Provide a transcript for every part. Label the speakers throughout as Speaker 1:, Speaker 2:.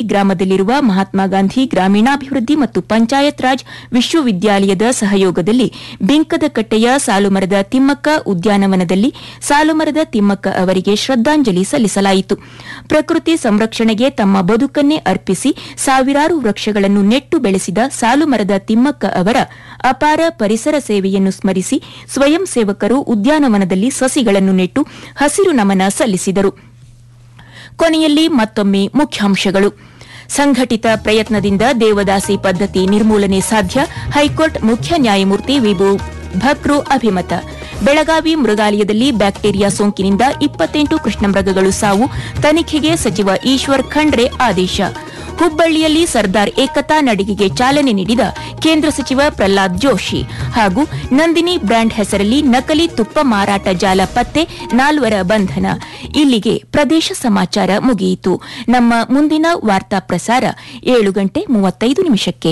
Speaker 1: ಗ್ರಾಮದಲ್ಲಿರುವ ಮಹಾತ್ಮ ಗಾಂಧಿ ಗ್ರಾಮೀಣಾಭಿವೃದ್ಧಿ ಮತ್ತು ಪಂಚಾಯತ್ ರಾಜ್ ವಿಶ್ವವಿದ್ಯಾಲಯದ ಸಹಯೋಗದಲ್ಲಿ ಬಿಂಕದಕಟ್ಟೆಯ ಸಾಲುಮರದ ತಿಮ್ಮಕ್ಕ ಉದ್ಯಾನವನದಲ್ಲಿ ಸಾಲುಮರದ ತಿಮ್ಮಕ್ಕ ಅವರಿಗೆ ಶ್ರದ್ದಾಂಜಲಿ ಸಲ್ಲಿಸಲಾಯಿತು ಪ್ರಕೃತಿ ಸಂರಕ್ಷಣೆಗೆ ತಮ್ಮ ಬದುಕನ್ನೇ ಅರ್ಪಿಸಿ ಸಾವಿರಾರು ವೃಕ್ಷಗಳನ್ನು ನೆಟ್ಟು ಬೆಳೆಸಿದ ಸಾಲುಮರದ ತಿಮ್ಮಕ್ಕ ಅವರ ಅಪಾರ ಪರಿಸರ ಸೇವೆಯನ್ನು ಸ್ಮರಿಸಿ ಸ್ವಯಂ ಸೇವಕರು ಉದ್ಯಾನವನದಲ್ಲಿ ಸಸಿಗಳನ್ನು ನೆಟ್ಟು ಹಸಿರು ನಮನ ಸಲ್ಲಿಸಿದರು ಕೊನೆಯಲ್ಲಿ ಮತ್ತೊಮ್ಮೆ ಮುಖ್ಯಾಂಶಗಳು ಸಂಘಟಿತ ಪ್ರಯತ್ನದಿಂದ ದೇವದಾಸಿ ಪದ್ಧತಿ ನಿರ್ಮೂಲನೆ ಸಾಧ್ಯ ಹೈಕೋರ್ಟ್ ಮುಖ್ಯ ನ್ಯಾಯಮೂರ್ತಿ ವಿಭು ಭಕ್ರು ಅಭಿಮತ ಬೆಳಗಾವಿ ಮೃಗಾಲಯದಲ್ಲಿ ಬ್ಯಾಕ್ಟೀರಿಯಾ ಸೋಂಕಿನಿಂದ ಇಪ್ಪತ್ತೆಂಟು ಕೃಷ್ಣಮೃಗಗಳು ಸಾವು ತನಿಖೆಗೆ ಸಚಿವ ಈಶ್ವರ್ ಖಂಡ್ರೆ ಆದೇಶ ಹುಬ್ಬಳ್ಳಿಯಲ್ಲಿ ಸರ್ದಾರ್ ಏಕತಾ ನಡಿಗೆಗೆ ಚಾಲನೆ ನೀಡಿದ ಕೇಂದ್ರ ಸಚಿವ ಪ್ರಹ್ಲಾದ್ ಜೋಶಿ ಹಾಗೂ ನಂದಿನಿ ಬ್ರ್ಯಾಂಡ್ ಹೆಸರಲ್ಲಿ ನಕಲಿ ತುಪ್ಪ ಮಾರಾಟ ಜಾಲ ಪತ್ತೆ ನಾಲ್ವರ ಬಂಧನ ಇಲ್ಲಿಗೆ ಪ್ರದೇಶ ಸಮಾಚಾರ ಮುಗಿಯಿತು ನಮ್ಮ ಮುಂದಿನ ವಾರ್ತಾ ಪ್ರಸಾರ ಏಳು ಗಂಟೆ ಮೂವತ್ತೈದು ನಿಮಿಷಕ್ಕೆ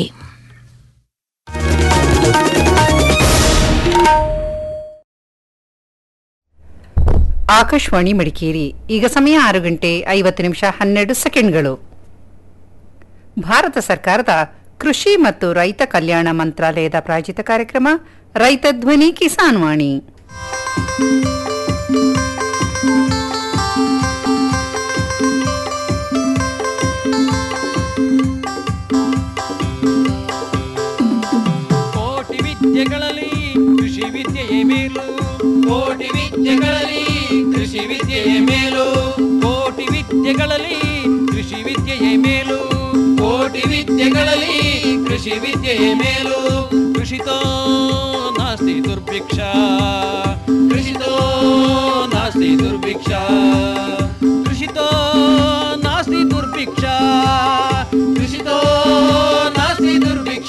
Speaker 2: ಆಕಾಶವಾಣಿ ಮಡಿಕೇರಿ ಈಗ ಸಮಯ ಆರು ಗಂಟೆ ಐವತ್ತು ನಿಮಿಷ ಹನ್ನೆರಡು ಸೆಕೆಂಡ್ಗಳು ಭಾರತ ಸರ್ಕಾರದ ಕೃಷಿ ಮತ್ತು ರೈತ ಕಲ್ಯಾಣ ಮಂತ್ರಾಲಯದ ಪ್ರಾಯೋಜಿತ ಕಾರ್ಯಕ್ರಮ ರೈತ ಧ್ವನಿ ಕಿಸಾನ್ ವಾಣಿ
Speaker 3: ಕೋಟಿ ವಿದ್ಯೆಗಳಲ್ಲಿ ಕೃಷಿ ವಿದ್ಯೆಯೇ ಮೇಲು ಕೋಟಿ ವಿದ್ಯೆಗಳಲ್ಲಿ ಕೃಷಿ ವಿದ್ಯೆಯೇ ಮೇಲು ಕೋಟಿ ವಿದ್ಯೆಗಳಲ್ಲಿ ಕೃಷಿ ವಿದ್ಯೆಯೇ ಮೇಲು ಕೋಟಿ ವಿದ್ಯೆಗಳಲ್ಲಿ ಕೃಷಿ ವಿದ್ಯೆಯೇ ಮೇಲು ಕೃಷಿತೋ ನಾಸ್ತಿ ದುರ್ಭಿಕ್ಷ ಕೃಷಿತೋ ನಾಸ್ತಿ ದುರ್ಭಿಕ್ಷ ಕೃಷಿತೋ ನಾಸ್ತಿ ದುರ್ಭಿಕ್ಷ ಕೃಷಿತೋ ನಾಸ್ತಿ ದುರ್ಭಿಕ್ಷ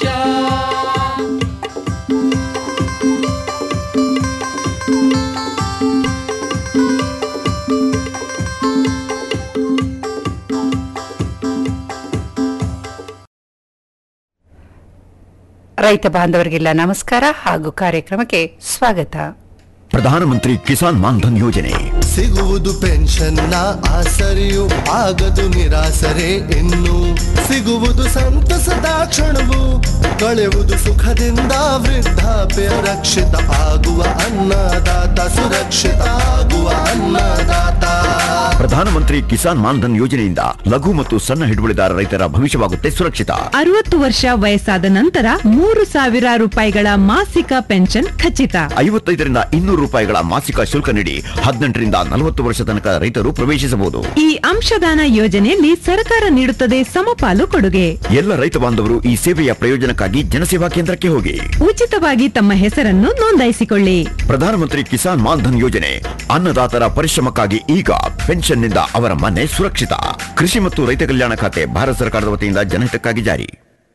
Speaker 2: ರೈತ ಬಾಂಧವರಿಗೆಲ್ಲ ನಮಸ್ಕಾರ ಹಾಗೂ ಕಾರ್ಯಕ್ರಮಕ್ಕೆ ಸ್ವಾಗತ
Speaker 4: ಪ್ರಧಾನಮಂತ್ರಿ ಕಿಸಾನ್ ಮಾನ್ಧನ್ ಯೋಜನೆ
Speaker 5: ಸಿಗುವುದು ಪೆನ್ಷನ್ನ ಆಸರೆಯು ಆಗದು ನಿರಾಸರೆ ಇನ್ನು ಸಿಗುವುದು ಸಂತಸದ ಕ್ಷಣವು ಕಳೆಯುವುದು ಸುಖದಿಂದ ವೃದ್ಧಾಪ್ಯ ರಕ್ಷಿತ ಆಗುವ ಅನ್ನದಾತ ಸುರಕ್ಷಿತ ಆಗುವ ಅನ್ನದಾತ
Speaker 4: ಪ್ರಧಾನಮಂತ್ರಿ ಕಿಸಾನ್ ಮಾನ್ಧನ್ ಯೋಜನೆಯಿಂದ ಲಘು ಮತ್ತು ಸಣ್ಣ ಹಿಡುವಳಿದಾರ ರೈತರ ಭವಿಷ್ಯವಾಗುತ್ತೆ ಸುರಕ್ಷಿತ
Speaker 6: ಅರವತ್ತು ವರ್ಷ ವಯಸ್ಸಾದ ನಂತರ ಮೂರು ಸಾವಿರ ರೂಪಾಯಿಗಳ ಮಾಸಿಕ ಪೆನ್ಷನ್ ಖಚಿತ
Speaker 4: ಐವತ್ತೈದರಿಂದ ಇನ್ನೂರು ರೂಪಾಯಿಗಳ ಮಾಸಿಕ ಶುಲ್ಕ ನೀಡಿ ಹದಿನೆಂಟರಿಂದ ನಲವತ್ತು ವರ್ಷ ತನಕ ರೈತರು ಪ್ರವೇಶಿಸಬಹುದು
Speaker 6: ಈ ಅಂಶದಾನ ಯೋಜನೆಯಲ್ಲಿ ಸರ್ಕಾರ ನೀಡುತ್ತದೆ ಸಮಪಾಲು ಕೊಡುಗೆ
Speaker 4: ಎಲ್ಲ ರೈತ ಬಾಂಧವರು ಈ ಸೇವೆಯ ಪ್ರಯೋಜನಕ್ಕಾಗಿ ಜನಸೇವಾ ಕೇಂದ್ರಕ್ಕೆ ಹೋಗಿ
Speaker 6: ಉಚಿತವಾಗಿ ತಮ್ಮ ಹೆಸರನ್ನು ನೋಂದಾಯಿಸಿಕೊಳ್ಳಿ
Speaker 4: ಪ್ರಧಾನಮಂತ್ರಿ ಕಿಸಾನ್ ಮಾನ್ಧನ್ ಯೋಜನೆ ಅನ್ನದಾತರ ಪರಿಶ್ರಮಕ್ಕಾಗಿ ಈಗ ಪೆನ್ಷನ್ನಿಂದ ಅವರ ಮನೆ ಸುರಕ್ಷಿತ ಕೃಷಿ ಮತ್ತು ರೈತ ಕಲ್ಯಾಣ ಖಾತೆ ಭಾರತ ಸರ್ಕಾರದ ವತಿಯಿಂದ ಜನಹಿತಕ್ಕಾಗಿ ಜಾರಿ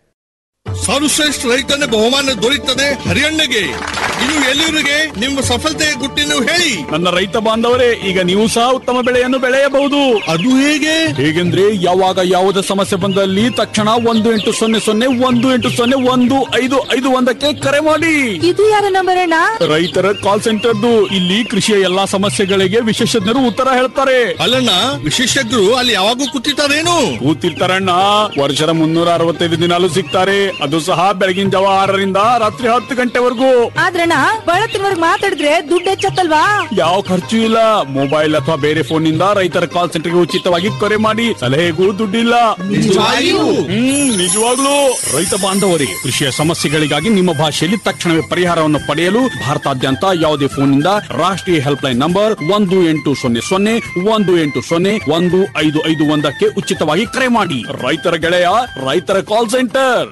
Speaker 7: ಸರ್ವಶ್ರೇಷ್ಠ ರೈತನ ಬಹುಮಾನ ದೊರೆಯುತ್ತದೆ ಹರಿಯಣ್ಣಗೆ ಇದು ಎಲ್ಲಿವರಿಗೆ ನಿಮ್ಮ ಸಫಲತೆಯ ಗುಟ್ಟಿನ ಹೇಳಿ
Speaker 8: ನನ್ನ ರೈತ ಬಾಂಧವರೇ ಈಗ ನೀವು ಸಹ ಉತ್ತಮ ಬೆಳೆಯನ್ನು ಬೆಳೆಯಬಹುದು
Speaker 7: ಅದು ಹೇಗೆ
Speaker 8: ಹೇಗೆಂದ್ರೆ ಯಾವಾಗ ಯಾವುದೇ ಸಮಸ್ಯೆ ಬಂದಲ್ಲಿ ತಕ್ಷಣ ಒಂದು ಎಂಟು ಸೊನ್ನೆ ಸೊನ್ನೆ ಒಂದು ಎಂಟು ಸೊನ್ನೆ ಒಂದು ಐದು ಐದು ಒಂದಕ್ಕೆ ಕರೆ ಮಾಡಿ
Speaker 6: ಇದು ಯಾರ ನಂಬರ್ ಅಣ್ಣ
Speaker 8: ರೈತರ ಕಾಲ್ ಸೆಂಟರ್ದು ಇಲ್ಲಿ ಕೃಷಿಯ ಎಲ್ಲಾ ಸಮಸ್ಯೆಗಳಿಗೆ ವಿಶೇಷಜ್ಞರು ಉತ್ತರ ಹೇಳ್ತಾರೆ
Speaker 7: ಅಲ್ಲಣ್ಣ ವಿಶೇಷಜ್ಞರು ಅಲ್ಲಿ ಯಾವಾಗೂ ಕೂತಿರ್ತಾರೇನು
Speaker 8: ಕೂತಿರ್ತಾರಣ್ಣ ವರ್ಷದ ಮುನ್ನೂರ ಅರವತ್ತೈದು ದಿನಾಲು ಸಿಗ್ತಾರೆ ಅದು ಸಹ ಬೆಳಗಿನ ಜಾವ ಆರರಿಂದ ರಾತ್ರಿ ಹತ್ತು ಗಂಟೆವರೆಗೂ
Speaker 6: ಆದ್ರಣ್ಣ ಬಳತ್ತಿನವರ್ಗ್ ಮಾತಾಡಿದ್ರೆ ದುಡ್ಡು ಹೆಚ್ಚತ್ತಲ್ವಾ
Speaker 8: ಯಾವ ಖರ್ಚು ಇಲ್ಲ ಮೊಬೈಲ್ ಅಥವಾ ಬೇರೆ ಫೋನ್ ನಿಂದ ರೈತರ ಕಾಲ್ ಸೆಂಟರ್ಗೆ ಉಚಿತವಾಗಿ ಕರೆ ಮಾಡಿ ಸಲಹೆಗೂ ದುಡ್ಡಿಲ್ಲ
Speaker 7: ನಿಜವಾಗಿಯೂ?
Speaker 8: ಹ್ಮ್ ನಿಜವಾಗ್ಲೂ ರೈತ ಬಾಂಧವರಿಗೆ ಕೃಷಿಯ ಸಮಸ್ಯೆಗಳಿಗಾಗಿ ನಿಮ್ಮ ಭಾಷೆಯಲ್ಲಿ ತಕ್ಷಣವೇ ಪರಿಹಾರವನ್ನು ಪಡೆಯಲು ಭಾರತಾದ್ಯಂತ ಯಾವುದೇ ಫೋನ್ ನಿಂದ ರಾಷ್ಟ್ರೀಯ ಹೆಲ್ಪ್ ಲೈನ್ ನಂಬರ್ ಒಂದು ಎಂಟು ಸೊನ್ನೆ ಸೊನ್ನೆ ಒಂದು ಎಂಟು ಸೊನ್ನೆ ಒಂದು ಐದು ಐದು ಒಂದಕ್ಕೆ ಉಚಿತವಾಗಿ ಕರೆ ಮಾಡಿ ರೈತರ ಗೆಳೆಯ ರೈತರ ಕಾಲ್ ಸೆಂಟರ್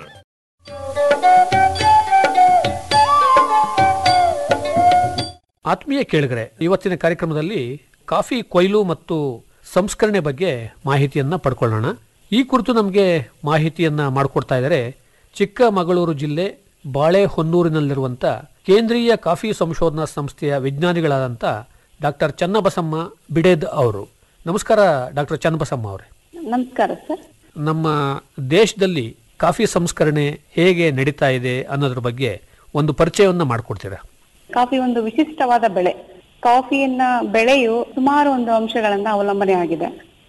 Speaker 9: ಆತ್ಮೀಯ ಕೇಳಿಗರೆ ಇವತ್ತಿನ ಕಾರ್ಯಕ್ರಮದಲ್ಲಿ ಕಾಫಿ ಕೊಯ್ಲು ಮತ್ತು ಸಂಸ್ಕರಣೆ ಬಗ್ಗೆ ಮಾಹಿತಿಯನ್ನ ಪಡ್ಕೊಳ್ಳೋಣ ಈ ಕುರಿತು ನಮಗೆ ಮಾಹಿತಿಯನ್ನ ಮಾಡಿಕೊಡ್ತಾ ಇದ್ದಾರೆ ಚಿಕ್ಕಮಗಳೂರು ಜಿಲ್ಲೆ ಬಾಳೆಹೊನ್ನೂರಿನಲ್ಲಿರುವಂಥ ಕೇಂದ್ರೀಯ ಕಾಫಿ ಸಂಶೋಧನಾ ಸಂಸ್ಥೆಯ ವಿಜ್ಞಾನಿಗಳಾದಂಥ ಡಾಕ್ಟರ್ ಚನ್ನಬಸಮ್ಮ ಬಿಡೇದ್ ಅವರು ನಮಸ್ಕಾರ ಡಾಕ್ಟರ್ ಚನ್ನಬಸಮ್ಮ ಅವರೇ
Speaker 10: ನಮಸ್ಕಾರ ಸರ್
Speaker 9: ನಮ್ಮ ದೇಶದಲ್ಲಿ ಕಾಫಿ ಸಂಸ್ಕರಣೆ ಹೇಗೆ ನಡೀತಾ ಇದೆ ಅನ್ನೋದ್ರ ಬಗ್ಗೆ ಒಂದು ಪರಿಚಯವನ್ನ ಮಾಡಿಕೊಡ್ತೀರಾ
Speaker 10: ಕಾಫಿ ಒಂದು ವಿಶಿಷ್ಟವಾದ ಬೆಳೆ ಕಾಫಿಯನ್ನ ಬೆಳೆಯು ಸುಮಾರು ಒಂದು ಅಂಶಗಳನ್ನ ಅವಲಂಬನೆ ಆಗಿದೆ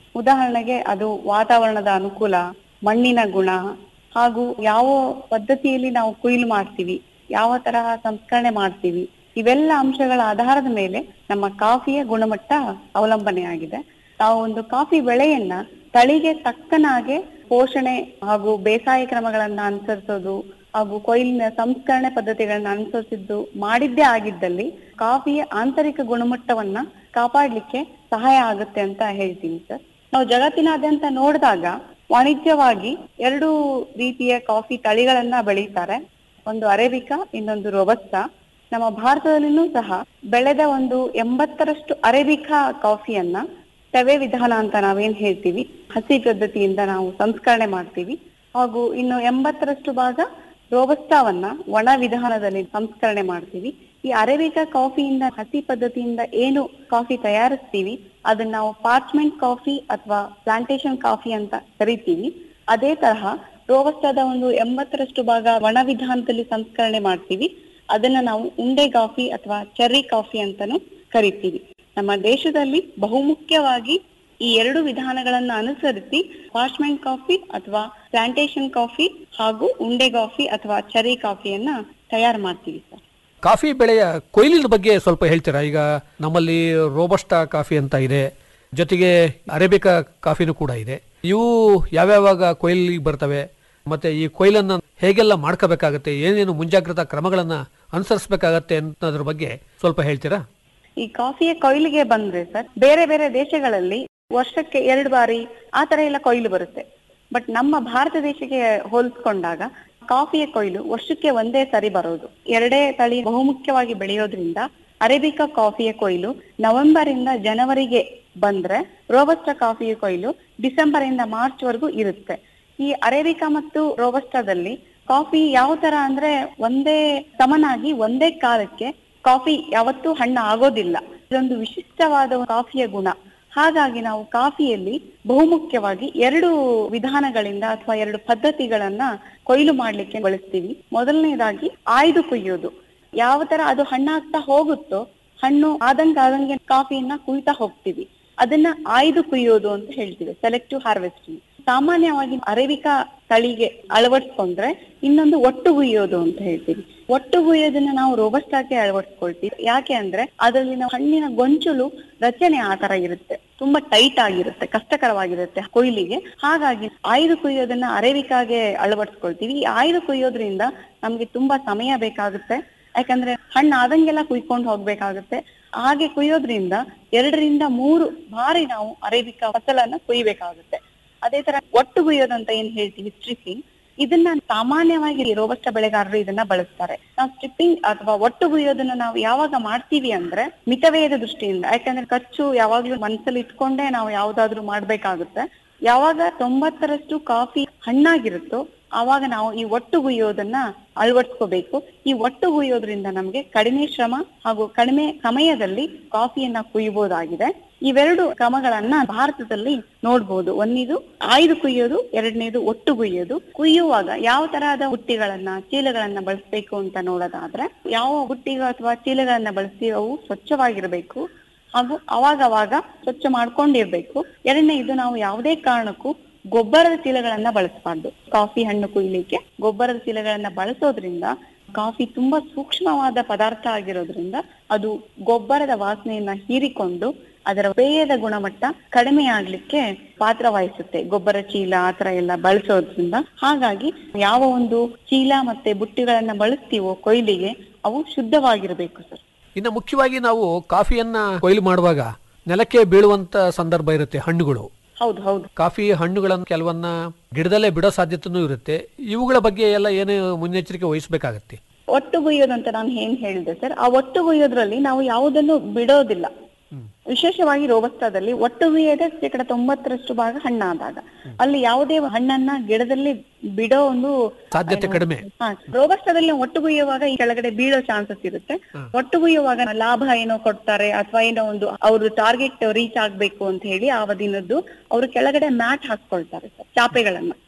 Speaker 10: ಉದಾಹರಣೆಗೆ ಅದು ವಾತಾವರಣದ ಅನುಕೂಲ ಮಣ್ಣಿನ ಗುಣ ಹಾಗೂ ಯಾವ ಪದ್ಧತಿಯಲ್ಲಿ ನಾವು ಕೊಯ್ಲು ಮಾಡ್ತೀವಿ ಯಾವ ತರಹ ಸಂಸ್ಕರಣೆ ಮಾಡ್ತೀವಿ ಇವೆಲ್ಲ ಅಂಶಗಳ ಆಧಾರದ ಮೇಲೆ ನಮ್ಮ ಕಾಫಿಯ ಗುಣಮಟ್ಟ ಅವಲಂಬನೆಯಾಗಿದೆ ನಾವು ಒಂದು ಕಾಫಿ ಬೆಳೆಯನ್ನ ತಳಿಗೆ ತಕ್ಕನಾಗೆ ಪೋಷಣೆ ಹಾಗೂ ಬೇಸಾಯ ಕ್ರಮಗಳನ್ನ ಅನುಸರಿಸೋದು ಹಾಗೂ ಕೊಯ್ಲಿನ ಸಂಸ್ಕರಣೆ ಪದ್ಧತಿಗಳನ್ನ ಅನುಸರಿಸಿದ್ದು ಮಾಡಿದ್ದೇ ಆಗಿದ್ದಲ್ಲಿ ಕಾಫಿಯ ಆಂತರಿಕ ಗುಣಮಟ್ಟವನ್ನ ಕಾಪಾಡ್ಲಿಕ್ಕೆ ಸಹಾಯ ಆಗುತ್ತೆ ಅಂತ ಹೇಳ್ತೀನಿ ಸರ್ ನಾವು ಜಗತ್ತಿನಾದ್ಯಂತ ನೋಡಿದಾಗ ವಾಣಿಜ್ಯವಾಗಿ ಎರಡು ರೀತಿಯ ಕಾಫಿ ತಳಿಗಳನ್ನ ಬೆಳೀತಾರೆ ಒಂದು ಅರೇಬಿಕಾ ಇನ್ನೊಂದು ರೋಬಸ್ಟಾ ನಮ್ಮ ಭಾರತದಲ್ಲಿನೂ ಸಹ ಬೆಳೆದ ಒಂದು ಎಂಬತ್ತರಷ್ಟು ಅರೇಬಿಕಾ ಕಾಫಿಯನ್ನ ತವೆ ವಿಧಾನ ಅಂತ ನಾವೇನ್ ಹೇಳ್ತೀವಿ ಹಸಿ ಪದ್ಧತಿಯಿಂದ ನಾವು ಸಂಸ್ಕರಣೆ ಮಾಡ್ತೀವಿ ಹಾಗೂ ಇನ್ನು ಎಂಬತ್ತರಷ್ಟು ಭಾಗ ರೋಬಸ್ಟಾವನ್ನ ಒಣ ವಿಧಾನದಲ್ಲಿ ಸಂಸ್ಕರಣೆ ಮಾಡ್ತೀವಿ ಈ ಅರೇಬಿಕಾ ಕಾಫಿಯಿಂದ ಹಸಿ ಪದ್ಧತಿಯಿಂದ ಏನು ಕಾಫಿ ತಯಾರಿಸ್ತೀವಿ ಅದನ್ನ ನಾವು ಪಾರ್ಚ್ಮೆಂಟ್ ಕಾಫಿ ಅಥವಾ ಪ್ಲಾಂಟೇಶನ್ ಕಾಫಿ ಅಂತ ಕರಿತೀವಿ ಅದೇ ತರಹ ರೋಬಸ್ಟಾದ ಒಂದು ಎಂಬತ್ತರಷ್ಟು ಭಾಗ ಒಣ ವಿಧಾನದಲ್ಲಿ ಸಂಸ್ಕರಣೆ ಮಾಡ್ತೀವಿ ಅದನ್ನ ನಾವು ಉಂಡೆ ಕಾಫಿ ಅಥವಾ ಚೆರ್ರಿ ಕಾಫಿ ಅಂತಾನು ಕರಿತೀವಿ ನಮ್ಮ ದೇಶದಲ್ಲಿ ಬಹುಮುಖ್ಯವಾಗಿ ಈ ಎರಡು ವಿಧಾನಗಳನ್ನ ಅನುಸರಿಸಿ ಪಾರ್ಚ್ಮೆಂಟ್ ಕಾಫಿ ಅಥವಾ ಪ್ಲಾಂಟೇಶನ್ ಕಾಫಿ ಹಾಗೂ ಉಂಡೆ ಕಾಫಿ ಅಥವಾ ಚೆರ್ರಿ ಕಾಫಿಯನ್ನ ತಯಾರು ಮಾಡ್ತೀವಿ ಸರ್
Speaker 9: ಕಾಫಿ ಬೆಳೆಯ ಕೊಯ್ಲಿನ ಬಗ್ಗೆ ಸ್ವಲ್ಪ ಹೇಳ್ತೀರಾ ಈಗ ನಮ್ಮಲ್ಲಿ ರೋಬಸ್ಟಾ ಕಾಫಿ ಅಂತ ಇದೆ ಜೊತೆಗೆ ಅರೇಬಿಕಾ ಕಾಫಿನೂ ಕೂಡ ಇದೆ ಇವು ಯಾವ್ಯಾವಾಗ ಕೊಯ್ಲಿಗೆ ಬರ್ತವೆ ಮತ್ತೆ ಈ ಕೊಯ್ಲನ್ನ ಹೇಗೆಲ್ಲ ಮಾಡ್ಕೋಬೇಕಾಗತ್ತೆ ಏನೇನು ಮುಂಜಾಗ್ರತಾ ಕ್ರಮಗಳನ್ನ ಅನುಸರಿಸಬೇಕಾಗತ್ತೆ ಅನ್ನೋದ್ರ ಬಗ್ಗೆ ಸ್ವಲ್ಪ ಹೇಳ್ತೀರಾ
Speaker 10: ಈ ಕಾಫಿಯ ಕೊಯ್ಲಿಗೆ ಬಂದ್ರೆ ಸರ್ ಬೇರೆ ಬೇರೆ ದೇಶಗಳಲ್ಲಿ ವರ್ಷಕ್ಕೆ ಎರಡು ಬಾರಿ ಆ ತರ ಎಲ್ಲ ಕೊಯ್ಲು ಬರುತ್ತೆ ಬಟ್ ನಮ್ಮ ಭಾರತ ದೇಶಕ್ಕೆ ಹೋಲಿಸ್ಕೊಂಡಾಗ ಕಾಫಿಯ ಕೊಯ್ಲು ವರ್ಷಕ್ಕೆ ಒಂದೇ ಸರಿ ಬರೋದು ಎರಡೇ ತಳಿ ಬಹುಮುಖ್ಯವಾಗಿ ಬೆಳೆಯೋದ್ರಿಂದ ಅರೇಬಿಕಾ ಕಾಫಿಯ ಕೊಯ್ಲು ನವೆಂಬರ್ ಇಂದ ಜನವರಿಗೆ ಬಂದ್ರೆ ರೋಬಸ್ಟಾ ಕಾಫಿಯ ಕೊಯ್ಲು ಡಿಸೆಂಬರ್ ಇಂದ ಮಾರ್ಚ್ ವರೆಗೂ ಇರುತ್ತೆ ಈ ಅರೇಬಿಕಾ ಮತ್ತು ರೋಬಸ್ಟಾದಲ್ಲಿ ಕಾಫಿ ಯಾವ ತರ ಅಂದ್ರೆ ಒಂದೇ ಸಮನಾಗಿ ಒಂದೇ ಕಾಲಕ್ಕೆ ಕಾಫಿ ಯಾವತ್ತೂ ಹಣ್ಣು ಆಗೋದಿಲ್ಲ ಇದೊಂದು ವಿಶಿಷ್ಟವಾದ ಕಾಫಿಯ ಗುಣ ಹಾಗಾಗಿ ನಾವು ಕಾಫಿಯಲ್ಲಿ ಬಹುಮುಖ್ಯವಾಗಿ ಎರಡು ವಿಧಾನಗಳಿಂದ ಅಥವಾ ಎರಡು ಪದ್ಧತಿಗಳನ್ನ ಕೊಯ್ಲು ಮಾಡ್ಲಿಕ್ಕೆ ಬಳಸ್ತೀವಿ ಮೊದಲನೇದಾಗಿ ಆಯ್ದು ಕೊಯ್ಯೋದು ಯಾವ ತರ ಅದು ಹಣ್ಣಾಗ್ತಾ ಹೋಗುತ್ತೋ ಹಣ್ಣು ಆದಂಗ ಆದಂಗೆ ಕಾಫಿಯನ್ನ ಕುಯ್ತಾ ಹೋಗ್ತೀವಿ ಅದನ್ನ ಆಯ್ದು ಕುಯ್ಯೋದು ಅಂತ ಹೇಳ್ತೀವಿ ಸೆಲೆಕ್ಟಿವ್ ಹಾರ್ವೆಸ್ಟಿಂಗ್ ಸಾಮಾನ್ಯವಾಗಿ ಅರೇಬಿಕಾ ತಳಿಗೆ ಅಳವಡಿಸ್ಕೊಂಡ್ರೆ ಇನ್ನೊಂದು ಒಟ್ಟು ಗುಯ್ಯೋದು ಅಂತ ಹೇಳ್ತೀವಿ ಒಟ್ಟು ಗುಯ್ಯೋದನ್ನ ನಾವು ರೋಬಸ್ಟಾಗೆ ಅಳವಡಿಸ್ಕೊಳ್ತೀವಿ ಯಾಕೆ ಅಂದ್ರೆ ಅದರಲ್ಲಿನ ಹಣ್ಣಿನ ಗೊಂಚಲು ರಚನೆ ಆ ತರ ಇರುತ್ತೆ ತುಂಬಾ ಟೈಟ್ ಆಗಿರುತ್ತೆ ಕಷ್ಟಕರವಾಗಿರುತ್ತೆ ಕೊಯ್ಲಿಗೆ ಹಾಗಾಗಿ ಆಯ್ದು ಕುಯ್ಯೋದನ್ನ ಅರೇಬಿಕಾಗೆ ಅಳವಡಿಸ್ಕೊಳ್ತೀವಿ ಈ ಆಯ್ದು ಕುಯ್ಯೋದ್ರಿಂದ ನಮ್ಗೆ ತುಂಬಾ ಸಮಯ ಬೇಕಾಗುತ್ತೆ ಯಾಕಂದ್ರೆ ಹಣ್ಣು ಆದಂಗೆಲ್ಲ ಕುಯ್ಕೊಂಡು ಹೋಗ್ಬೇಕಾಗುತ್ತೆ ಹಾಗೆ ಕುಯ್ಯೋದ್ರಿಂದ ಎರಡರಿಂದ ಮೂರು ಬಾರಿ ನಾವು ಅರೇಬಿಕಾ ಫಸಲನ್ನ ಕುಯ್ಬೇಕಾಗುತ್ತೆ ಅದೇ ತರ ಒಟ್ಟು ಕುಯ್ಯೋದಂತ ಏನ್ ಹೇಳ್ತೀವಿ ಸ್ಟ್ರಿಪ್ಪಿಂಗ್ ಇದನ್ನ ಸಾಮಾನ್ಯವಾಗಿ ರೋಬಸ್ಟ ಬೆಳೆಗಾರರು ಇದನ್ನ ಬಳಸ್ತಾರೆ ನಾವು ಸ್ಟ್ರಿಪ್ಪಿಂಗ್ ಅಥವಾ ಒಟ್ಟು ಕುಯ್ಯೋದನ್ನ ನಾವು ಯಾವಾಗ ಮಾಡ್ತೀವಿ ಅಂದ್ರೆ ಮಿತವ್ಯಯದ ದೃಷ್ಟಿಯಿಂದ ಯಾಕಂದ್ರೆ ಖರ್ಚು ಯಾವಾಗ್ಲೂ ಮನಸ್ಸಲ್ಲಿ ಇಟ್ಕೊಂಡೇ ನಾವು ಯಾವ್ದಾದ್ರು ಮಾಡ್ಬೇಕಾಗುತ್ತೆ ಯಾವಾಗ ತೊಂಬತ್ತರಷ್ಟು ಕಾಫಿ ಹಣ್ಣಾಗಿರುತ್ತೋ ಆವಾಗ ನಾವು ಈ ಒಟ್ಟು ಗುಯ್ಯೋದನ್ನ ಅಳವಡಿಸ್ಕೋಬೇಕು ಈ ಒಟ್ಟು ಗುಯ್ಯೋದ್ರಿಂದ ನಮ್ಗೆ ಕಡಿಮೆ ಶ್ರಮ ಹಾಗೂ ಕಡಿಮೆ ಸಮಯದಲ್ಲಿ ಕಾಫಿಯನ್ನ ಕುಯ್ಯಬಹುದಾಗಿದೆ ಇವೆರಡು ಕ್ರಮಗಳನ್ನ ಭಾರತದಲ್ಲಿ ನೋಡ್ಬೋದು ಒಂದಿದು ಆಯ್ದು ಕುಯ್ಯೋದು ಎರಡನೇದು ಒಟ್ಟು ಕುಯ್ಯೋದು ಕುಯ್ಯುವಾಗ ಯಾವ ತರಹದ ಬುಟ್ಟಿಗಳನ್ನ ಚೀಲಗಳನ್ನ ಬಳಸಬೇಕು ಅಂತ ನೋಡೋದಾದ್ರೆ ಯಾವ ಬುಟ್ಟಿಗ ಅಥವಾ ಚೀಲಗಳನ್ನ ಬಳಸ್ತೀವಿ ಅವು ಸ್ವಚ್ಛವಾಗಿರ್ಬೇಕು ಹಾಗೂ ಅವಾಗ ಅವಾಗ ಸ್ವಚ್ಛ ಮಾಡ್ಕೊಂಡಿರ್ಬೇಕು ಎರಡನೇ ಇದು ನಾವು ಯಾವುದೇ ಕಾರಣಕ್ಕೂ ಗೊಬ್ಬರದ ಚೀಲಗಳನ್ನ ಬಳಸಬಾರ್ದು ಕಾಫಿ ಹಣ್ಣು ಕುಯ್ಲಿಕ್ಕೆ ಗೊಬ್ಬರದ ಚೀಲಗಳನ್ನ ಬಳಸೋದ್ರಿಂದ ಕಾಫಿ ತುಂಬಾ ಸೂಕ್ಷ್ಮವಾದ ಪದಾರ್ಥ ಆಗಿರೋದ್ರಿಂದ ಅದು ಗೊಬ್ಬರದ ವಾಸನೆಯನ್ನ ಹೀರಿಕೊಂಡು ಅದರ ಪೇಯದ ಗುಣಮಟ್ಟ ಕಡಿಮೆ ಆಗ್ಲಿಕ್ಕೆ ಪಾತ್ರ ವಹಿಸುತ್ತೆ ಗೊಬ್ಬರ ಚೀಲ ಆತರ ಎಲ್ಲ ಬಳಸೋದ್ರಿಂದ ಹಾಗಾಗಿ ಯಾವ ಒಂದು ಚೀಲ ಮತ್ತೆ ಬುಟ್ಟಿಗಳನ್ನ ಬಳಸ್ತೀವೋ ಕೊಯ್ಲಿಗೆ ಅವು ಶುದ್ಧವಾಗಿರ್ಬೇಕು ಸರ್
Speaker 9: ಇನ್ನು ಮುಖ್ಯವಾಗಿ ನಾವು ಕಾಫಿಯನ್ನ ಕೊಯ್ಲು ಮಾಡುವಾಗ ನೆಲಕ್ಕೆ ಬೀಳುವಂತ ಸಂದರ್ಭ ಇರುತ್ತೆ ಹಣ್ಣುಗಳು
Speaker 10: ಹೌದು ಹೌದು
Speaker 9: ಕಾಫಿ ಹಣ್ಣುಗಳನ್ನು ಕೆಲವನ್ನ ಗಿಡದಲ್ಲೇ ಬಿಡೋ ಸಾಧ್ಯತೆನೂ ಇರುತ್ತೆ ಇವುಗಳ ಬಗ್ಗೆ ಎಲ್ಲ ಏನು ಮುನ್ನೆಚ್ಚರಿಕೆ ವಹಿಸಬೇಕಾಗತ್ತೆ
Speaker 10: ಒಟ್ಟು ಗುಯ್ಯೋದಂತ ನಾನು ಏನ್ ಹೇಳಿದೆ ಸರ್ ಆ ಒಟ್ಟು ಗುಯ್ಯೋದ್ರಲ್ಲಿ ನಾವು ಯಾವುದನ್ನು ಬಿಡೋದಿಲ್ಲ ವಿಶೇಷವಾಗಿ ರೋಬಸ್ಟಾದಲ್ಲಿ ಒಟ್ಟು ಗುಯ್ಯದ ಶೇಕಡ ತೊಂಬತ್ತರಷ್ಟು ಭಾಗ ಹಣ್ಣಾದಾಗ ಅಲ್ಲಿ ಯಾವುದೇ ಹಣ್ಣನ್ನ ಗಿಡದಲ್ಲಿ ಬಿಡೋ ಒಂದು
Speaker 9: ಸಾಧ್ಯತೆ ಕಡಿಮೆ
Speaker 10: ಹಾ ರೋಬಸ್ಟಾದಲ್ಲಿ ಒಟ್ಟು ಗುಯ್ಯುವಾಗ ಈ ಕೆಳಗಡೆ ಬೀಳೋ ಚಾನ್ಸಸ್ ಇರುತ್ತೆ ಒಟ್ಟು ಗುಯ್ಯುವಾಗ ಲಾಭ ಏನೋ ಕೊಡ್ತಾರೆ ಅಥವಾ ಏನೋ ಒಂದು ಅವ್ರ ಟಾರ್ಗೆಟ್ ರೀಚ್ ಆಗ್ಬೇಕು ಅಂತ ಹೇಳಿ ಆ ದಿನದ್ದು ಅವರು ಕೆಳಗಡೆ ಮ್ಯಾಟ್ ಹಾಕ್ಕೊಳ್ತಾರೆ ಸರ್ ಚಾಪೆಗಳನ್ನ
Speaker 9: ಹಾ, ಹಾ.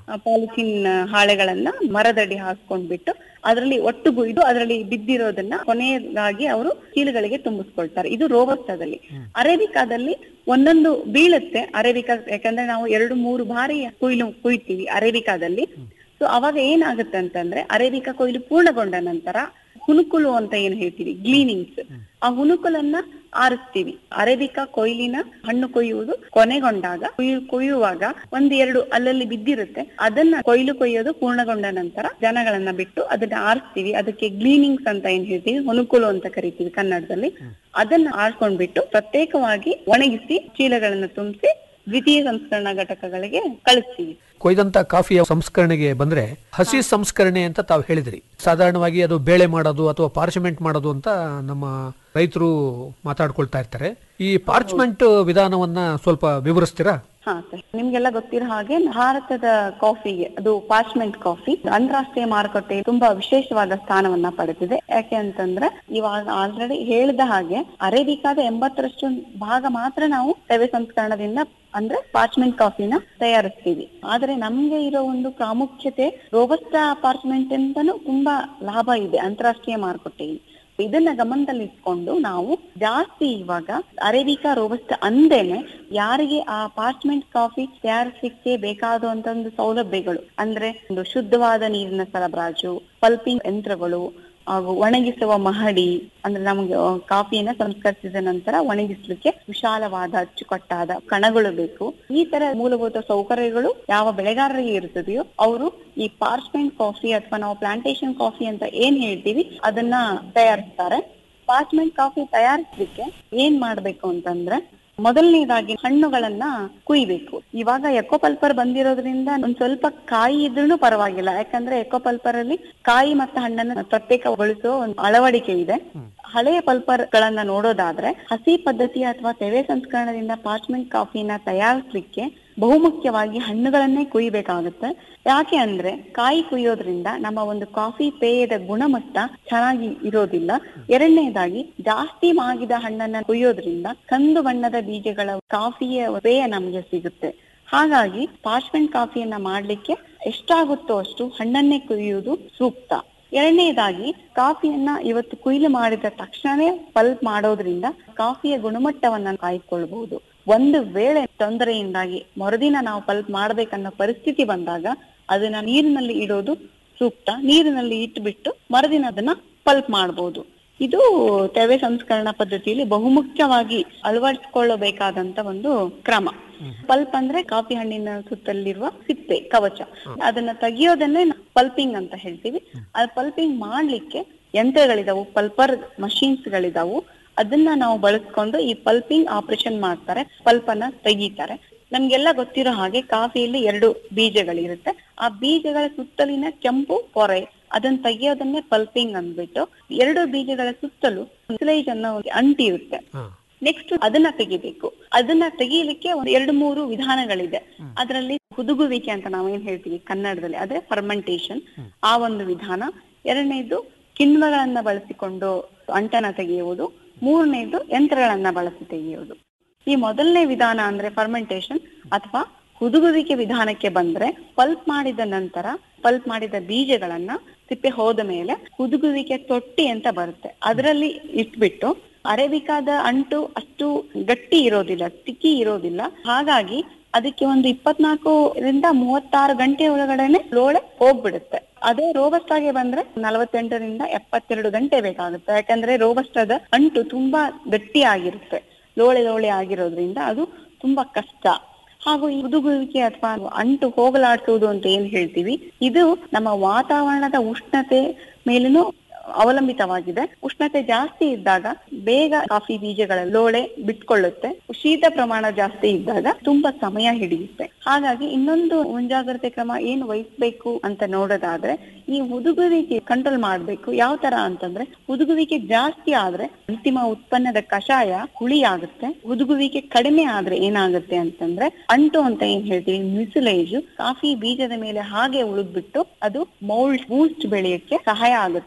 Speaker 10: ಪಾಲಿಥಿನ್ ಹಾಳೆಗಳನ್ನ ಮರದಡಿ ಹಾಸ್ಕೊಂಡ್ಬಿಟ್ಟು ಅದರಲ್ಲಿ ಒಟ್ಟುಗೂಯ್ದು ಅದರಲ್ಲಿ ಬಿದ್ದಿರೋದನ್ನ ಕೊನೆಯದಾಗಿ ಅವರು ಚೀಲಗಳಿಗೆ ತುಂಬಿಸ್ಕೊಳ್ತಾರೆ ಇದು ರೋಬಸ್ಟಾದಲ್ಲಿ ಅರೇಬಿಕಾದಲ್ಲಿ ಒಂದೊಂದು ಬೀಳುತ್ತೆ ಅರೇಬಿಕಾ ಯಾಕಂದ್ರೆ ನಾವು ಎರಡು ಮೂರು ಬಾರಿ ಕುಯ್ಲು ಕುಯ್ತೀವಿ ಅರೇಬಿಕಾದಲ್ಲಿ ಸೊ ಅವಾಗ ಏನಾಗುತ್ತೆ ಅಂತಂದ್ರೆ ಅರೇಬಿಕಾ ಕೊಯ್ಲು ಪೂರ್ಣಗೊಂಡ ನಂತರ ಹುನುಕುಲು ಅಂತ ಏನ್ ಹೇಳ್ತೀವಿ ಗ್ಲೀನಿಂಗ್ಸ್ ಆ ಹುನುಕುಲನ್ನ ಆರಿಸ್ತೀವಿ ಅರೇಬಿಕಾ ಕೊಯ್ಲಿನ ಹಣ್ಣು ಕೊಯ್ಯುವುದು ಕೊನೆಗೊಂಡಾಗ ಕೊಯ್ಯು ಕೊಯ್ಯುವಾಗ ಒಂದ್ ಎರಡು ಅಲ್ಲಲ್ಲಿ ಬಿದ್ದಿರುತ್ತೆ ಅದನ್ನ ಕೊಯ್ಲು ಕೊಯ್ಯೋದು ಪೂರ್ಣಗೊಂಡ ನಂತರ ಜನಗಳನ್ನ ಬಿಟ್ಟು ಅದನ್ನ ಆರಿಸ್ತೀವಿ ಅದಕ್ಕೆ ಗ್ಲೀನಿಂಗ್ಸ್ ಅಂತ ಏನ್ ಹೇಳ್ತೀವಿ ಹುನುಕುಲು ಅಂತ ಕರಿತೀವಿ ಕನ್ನಡದಲ್ಲಿ ಅದನ್ನ ಆರ್ಕೊಂಡ್ಬಿಟ್ಟು ಪ್ರತ್ಯೇಕವಾಗಿ ಒಣಗಿಸಿ ಚೀಲಗಳನ್ನ ತುಂಬಿಸಿ ದ್ವಿತೀಯ ಸಂಸ್ಕರಣಾ ಘಟಕಗಳಿಗೆ ಕಳಿಸ್ತೀವಿ
Speaker 9: ಕೊಯ್ದಂತ ಕಾಫಿಯ ಸಂಸ್ಕರಣೆಗೆ ಬಂದ್ರೆ ಹಸಿ ಸಂಸ್ಕರಣೆ ಅಂತ ತಾವು ಹೇಳಿದ್ರಿ ಸಾಧಾರಣವಾಗಿ ಅದು ಬೇಳೆ ಮಾಡೋದು ಅಥವಾ ಪಾರ್ಚಮೆಂಟ್ ಮಾಡೋದು ಅಂತ ನಮ್ಮ ರೈತರು ಮಾತಾಡ್ಕೊಳ್ತಾ ಇರ್ತಾರೆ ಈ ಪಾರ್ಚ್ಮೆಂಟ್ ವಿಧಾನವನ್ನ ಸ್ವಲ್ಪ ವಿವರಿಸ್ತೀರಾ
Speaker 10: ಹಾ ಸರ್ ನಿಮ್ಗೆಲ್ಲ ಗೊತ್ತಿರೋ ಹಾಗೆ ಭಾರತದ ಕಾಫಿಗೆ ಅದು ಪಾರ್ಚ್ಮೆಂಟ್ ಕಾಫಿ ಅಂತಾರಾಷ್ಟ್ರೀಯ ಮಾರುಕಟ್ಟೆ ತುಂಬಾ ವಿಶೇಷವಾದ ಸ್ಥಾನವನ್ನ ಪಡೆದಿದೆ ಯಾಕೆ ಅಂತಂದ್ರೆ ಇವಾಗ ಆಲ್ರೆಡಿ ಹೇಳಿದ ಹಾಗೆ ಅರೇಬಿಕಾದ ಎಂಬತ್ತರಷ್ಟು ಭಾಗ ಮಾತ್ರ ನಾವು ಸೇವೆ ಸಂಸ್ಕರಣದಿಂದ ಅಂದ್ರೆ ಪಾರ್ಚ್ಮೆಂಟ್ ಕಾಫಿನ ತಯಾರಿಸ್ತೀವಿ ಆದ್ರೆ ನಮ್ಗೆ ಇರೋ ಒಂದು ಪ್ರಾಮುಖ್ಯತೆ ರೋಬಸ್ಟಾ ಪಾರ್ಚ್ಮೆಂಟ್ ಅಂತಾನು ತುಂಬಾ ಲಾಭ ಇದೆ ಅಂತಾರಾಷ್ಟ್ರೀಯ ಮಾರುಕಟ್ಟೆಯಲ್ಲಿ ಇದನ್ನ ಗಮನದಲ್ಲಿ ಇಟ್ಕೊಂಡು ನಾವು ಜಾಸ್ತಿ ಇವಾಗ ಅರೇಬಿಕಾ ರೋಬಸ್ಟ್ ಅಂದೇನೆ ಯಾರಿಗೆ ಆ ಪಾರ್ಚ್ಮೆಂಟ್ ಕಾಫಿ ತಯಾರಿಸಲಿಕ್ಕೆ ಬೇಕಾದಂತ ಒಂದು ಸೌಲಭ್ಯಗಳು ಅಂದ್ರೆ ಒಂದು ಶುದ್ಧವಾದ ನೀರಿನ ಸರಬರಾಜು ಪಲ್ಪಿಂಗ್ ಯಂತ್ರಗಳು ಹಾಗೂ ಒಣಗಿಸುವ ಮಹಡಿ ಅಂದ್ರೆ ನಮಗೆ ಆ, ಕಾಫಿಯನ್ನ ಸಂಸ್ಕರಿಸಿದ ನಂತರ ಒಣಗಿಸ್ಲಿಕ್ಕೆ ವಿಶಾಲವಾದ ಅಚ್ಚುಕಟ್ಟಾದ ಕಣಗಳು ಬೇಕು ಈ ತರ ಮೂಲಭೂತ ಸೌಕರ್ಯಗಳು ಯಾವ ಬೆಳೆಗಾರರಿಗೆ ಇರ್ತದೆಯೋ ಅವರು ಈ ಪಾರ್ಚ್ಮೆಂಟ್ ಕಾಫಿ ಅಥವಾ ನಾವು ಪ್ಲಾಂಟೇಶನ್ ಕಾಫಿ ಅಂತ ಏನ್ ಹೇಳ್ತೀವಿ ಅದನ್ನ ತಯಾರಿಸ್ತಾರೆ ಪಾರ್ಚ್ಮೆಂಟ್ ಕಾಫಿ ತಯಾರಿಸ್ಲಿಕ್ಕೆ ಏನ್ ಮಾಡ್ಬೇಕು ಅಂತಂದ್ರೆ ಮೊದಲನೇದಾಗಿ ಹಣ್ಣುಗಳನ್ನ ಕುಯ್ಬೇಕು ಇವಾಗ ಎಕೋಪಲ್ಪರ್ ಬಂದಿರೋದ್ರಿಂದ ಒಂದ್ ಸ್ವಲ್ಪ ಕಾಯಿ ಇದ್ರೂ ಪರವಾಗಿಲ್ಲ ಯಾಕಂದ್ರೆ ಎಕೋಪಲ್ಪರ್ ಅಲ್ಲಿ ಕಾಯಿ ಮತ್ತು ಹಣ್ಣನ್ನ ಪ್ರತ್ಯೇಕಗೊಳಿಸೋ ಒಂದು ಅಳವಡಿಕೆ ಇದೆ ಹಳೆಯ ಪಲ್ಪರ್ ಗಳನ್ನ ನೋಡೋದಾದ್ರೆ ಹಸಿ ಪದ್ಧತಿ ಅಥವಾ ತೆವೆ ಸಂಸ್ಕರಣದಿಂದ ಪಾರ್ಚ್ಮೆಂಟ್ ಕಾಫಿನ ತಯಾರಿಸ್ಲಿಕ್ಕೆ ಬಹುಮುಖ್ಯವಾಗಿ ಹಣ್ಣುಗಳನ್ನೇ ಕುಯ್ಬೇಕಾಗುತ್ತೆ ಯಾಕೆ ಅಂದ್ರೆ ಕಾಯಿ ಕುಯ್ಯೋದ್ರಿಂದ ನಮ್ಮ ಒಂದು ಕಾಫಿ ಪೇಯದ ಗುಣಮಟ್ಟ ಚೆನ್ನಾಗಿ ಇರೋದಿಲ್ಲ ಎರಡನೇದಾಗಿ ಜಾಸ್ತಿ ಮಾಗಿದ ಹಣ್ಣನ್ನ ಕುಯ್ಯೋದ್ರಿಂದ ಕಂದು ಬಣ್ಣದ ಬೀಜಗಳ ಕಾಫಿಯ ಪೇಯ ನಮ್ಗೆ ಸಿಗುತ್ತೆ ಹಾಗಾಗಿ ಪಾರ್ಚ್ಮೆಂಟ್ ಕಾಫಿಯನ್ನ ಮಾಡ್ಲಿಕ್ಕೆ ಎಷ್ಟಾಗುತ್ತೋ ಅಷ್ಟು ಹಣ್ಣನ್ನೇ ಕುಯ್ಯುವುದು ಸೂಕ್ತ ಎರಡನೇದಾಗಿ ಕಾಫಿಯನ್ನ ಇವತ್ತು ಕುಯ್ಲು ಮಾಡಿದ ತಕ್ಷಣವೇ ಪಲ್ಪ್ ಮಾಡೋದ್ರಿಂದ ಕಾಫಿಯ ಗುಣಮಟ್ಟವನ್ನ ಕಾಯ್ಕೊಳ್ಬಹುದು ಒಂದು ವೇಳೆ ತೊಂದರೆಯಿಂದಾಗಿ ಮರುದಿನ ನಾವು ಪಲ್ಪ್ ಮಾಡ್ಬೇಕನ್ನೋ ಪರಿಸ್ಥಿತಿ ಬಂದಾಗ ಅದನ್ನ ನೀರಿನಲ್ಲಿ ಇಡೋದು ಸೂಕ್ತ ನೀರಿನಲ್ಲಿ ಇಟ್ಬಿಟ್ಟು ಮರುದಿನ ಅದನ್ನ ಪಲ್ಪ್ ಮಾಡಬಹುದು ಇದು ತೆವೆ ಸಂಸ್ಕರಣಾ ಪದ್ಧತಿಯಲ್ಲಿ ಬಹುಮುಖ್ಯವಾಗಿ ಅಳವಡಿಸಿಕೊಳ್ಳಬೇಕಾದಂತ ಒಂದು ಕ್ರಮ ಪಲ್ಪ್ ಅಂದ್ರೆ ಕಾಫಿ ಹಣ್ಣಿನ ಸುತ್ತಲಿರುವ ಸಿಪ್ಪೆ ಕವಚ ಅದನ್ನ ತೆಗಿಯೋದನ್ನೇ ಪಲ್ಪಿಂಗ್ ಅಂತ ಹೇಳ್ತೀವಿ ಆ ಪಲ್ಪಿಂಗ್ ಮಾಡ್ಲಿಕ್ಕೆ ಯಂತ್ರಗಳಿದಾವು ಪಲ್ಪರ್ ಮಷೀನ್ಸ್ ಗಳಿದಾವು ಅದನ್ನ ನಾವು ಬಳಸ್ಕೊಂಡು ಈ ಪಲ್ಪಿಂಗ್ ಆಪರೇಷನ್ ಮಾಡ್ತಾರೆ ಪಲ್ಪ್ ಅನ್ನ ತೆಗಿತಾರೆ ನಮ್ಗೆಲ್ಲ ಗೊತ್ತಿರೋ ಹಾಗೆ ಕಾಫಿಯಲ್ಲಿ ಎರಡು ಬೀಜಗಳಿರುತ್ತೆ ಆ ಬೀಜಗಳ ಸುತ್ತಲಿನ ಕೆಂಪು ಪೊರೆ ಅದನ್ನ ತೆಗಿಯೋದನ್ನೇ ಪಲ್ಪಿಂಗ್ ಅಂದ್ಬಿಟ್ಟು ಎರಡು ಬೀಜಗಳ ಸುತ್ತಲೂ ಮುಸಲೇಜ್ ಅನ್ನೋ ಒಂದು ಅಂಟಿ ಇರುತ್ತೆ ನೆಕ್ಸ್ಟ್ ಅದನ್ನ ತೆಗಿಬೇಕು ಅದನ್ನ ತೆಗೀಲಿಕ್ಕೆ ಒಂದು ಎರಡು ಮೂರು ವಿಧಾನಗಳಿದೆ ಅದರಲ್ಲಿ ಹುದುಗುವಿಕೆ ಅಂತ ನಾವೇನ್ ಹೇಳ್ತೀವಿ ಕನ್ನಡದಲ್ಲಿ ಅದೇ ಫರ್ಮೆಂಟೇಶನ್ ಆ ಒಂದು ವಿಧಾನ ಎರಡನೇದು ಕಿಣ್ವಗಳನ್ನ ಬಳಸಿಕೊಂಡು ಅಂಟನ ತೆಗೆಯುವುದು ಮೂರನೇದು ಯಂತ್ರಗಳನ್ನ ಬಳಸಿ ತೆಗೆಯುವುದು ಈ ಮೊದಲನೇ ವಿಧಾನ ಅಂದ್ರೆ ಫರ್ಮೆಂಟೇಶನ್ ಅಥವಾ ಹುದುಗುವಿಕೆ ವಿಧಾನಕ್ಕೆ ಬಂದ್ರೆ ಪಲ್ಪ್ ಮಾಡಿದ ನಂತರ ಪಲ್ಪ್ ಮಾಡಿದ ಬೀಜಗಳನ್ನ ಸಿಪ್ಪೆ ಹೋದ ಮೇಲೆ ಹುದುಗುವಿಕೆ ತೊಟ್ಟಿ ಅಂತ ಬರುತ್ತೆ ಅದರಲ್ಲಿ ಇಟ್ಬಿಟ್ಟು ಅರೇಬಿಕಾದ ಅಂಟು ಅಷ್ಟು ಗಟ್ಟಿ ಇರೋದಿಲ್ಲ ಸ್ಟಿಕ್ಕಿ ಇರೋದಿಲ್ಲ ಹಾಗಾಗಿ ಅದಕ್ಕೆ ಒಂದು ಇಪ್ಪತ್ನಾಲ್ಕರಿಂದ ಮೂವತ್ತಾರು ಗಂಟೆ ಒಳಗಡೆನೆ ಲೋಳೆ ಹೋಗ್ಬಿಡುತ್ತೆ ಅದೇ ರೋಬಸ್ಟ್ ಆಗಿ ಬಂದ್ರೆ ನಲವತ್ತೆಂಟರಿಂದ ಎಪ್ಪತ್ತೆರಡು ಗಂಟೆ ಬೇಕಾಗುತ್ತೆ ಯಾಕಂದ್ರೆ ರೋಬಸ್ಟದ ಅಂಟು ತುಂಬಾ ಗಟ್ಟಿ ಆಗಿರುತ್ತೆ ಲೋಳೆ ಲೋಳೆ ಆಗಿರೋದ್ರಿಂದ ಅದು ತುಂಬಾ ಕಷ್ಟ ಹಾಗೂ ಈ ಹುದುಗುವಿಕೆ ಅಥವಾ ಅಂಟು ಹೋಗಲಾಡಿಸುವುದು ಅಂತ ಏನ್ ಹೇಳ್ತೀವಿ ಇದು ನಮ್ಮ ವಾತಾವರಣದ ಉಷ್ಣತೆ ಮೇಲೂ ಅವಲಂಬಿತವಾಗಿದೆ ಉಷ್ಣತೆ ಜಾಸ್ತಿ ಇದ್ದಾಗ ಬೇಗ ಕಾಫಿ ಬೀಜಗಳ ಲೋಳೆ ಬಿಟ್ಕೊಳ್ಳುತ್ತೆ ಶೀತ ಪ್ರಮಾಣ ಜಾಸ್ತಿ ಇದ್ದಾಗ ತುಂಬಾ ಸಮಯ ಹಿಡಿಯುತ್ತೆ ಹಾಗಾಗಿ ಇನ್ನೊಂದು ಮುಂಜಾಗ್ರತೆ ಕ್ರಮ ಏನು ವಹಿಸ್ಬೇಕು ಅಂತ ನೋಡೋದಾದ್ರೆ ಈ ಹುದುಗುವಿಕೆ ಕಂಟ್ರೋಲ್ ಮಾಡ್ಬೇಕು ಯಾವ ತರ ಅಂತಂದ್ರೆ ಹುದುಗುವಿಕೆ ಜಾಸ್ತಿ ಆದ್ರೆ ಅಂತಿಮ ಉತ್ಪನ್ನದ ಕಷಾಯ ಹುಳಿ ಆಗುತ್ತೆ ಹುದುಗುವಿಕೆ ಕಡಿಮೆ ಆದ್ರೆ ಏನಾಗುತ್ತೆ ಅಂತಂದ್ರೆ ಅಂಟು ಅಂತ ಏನ್ ಹೇಳ್ತೀವಿ ಮಿಸುಲೇಜ್ ಕಾಫಿ ಬೀಜದ ಮೇಲೆ ಹಾಗೆ ಉಳಿದ್ಬಿಟ್ಟು ಅದು ಮೌಲ್ಡ್ ಬೂಸ್ಟ್ ಬೆಳೆಯಕ್ಕೆ ಸಹಾಯ ಆಗುತ್ತೆ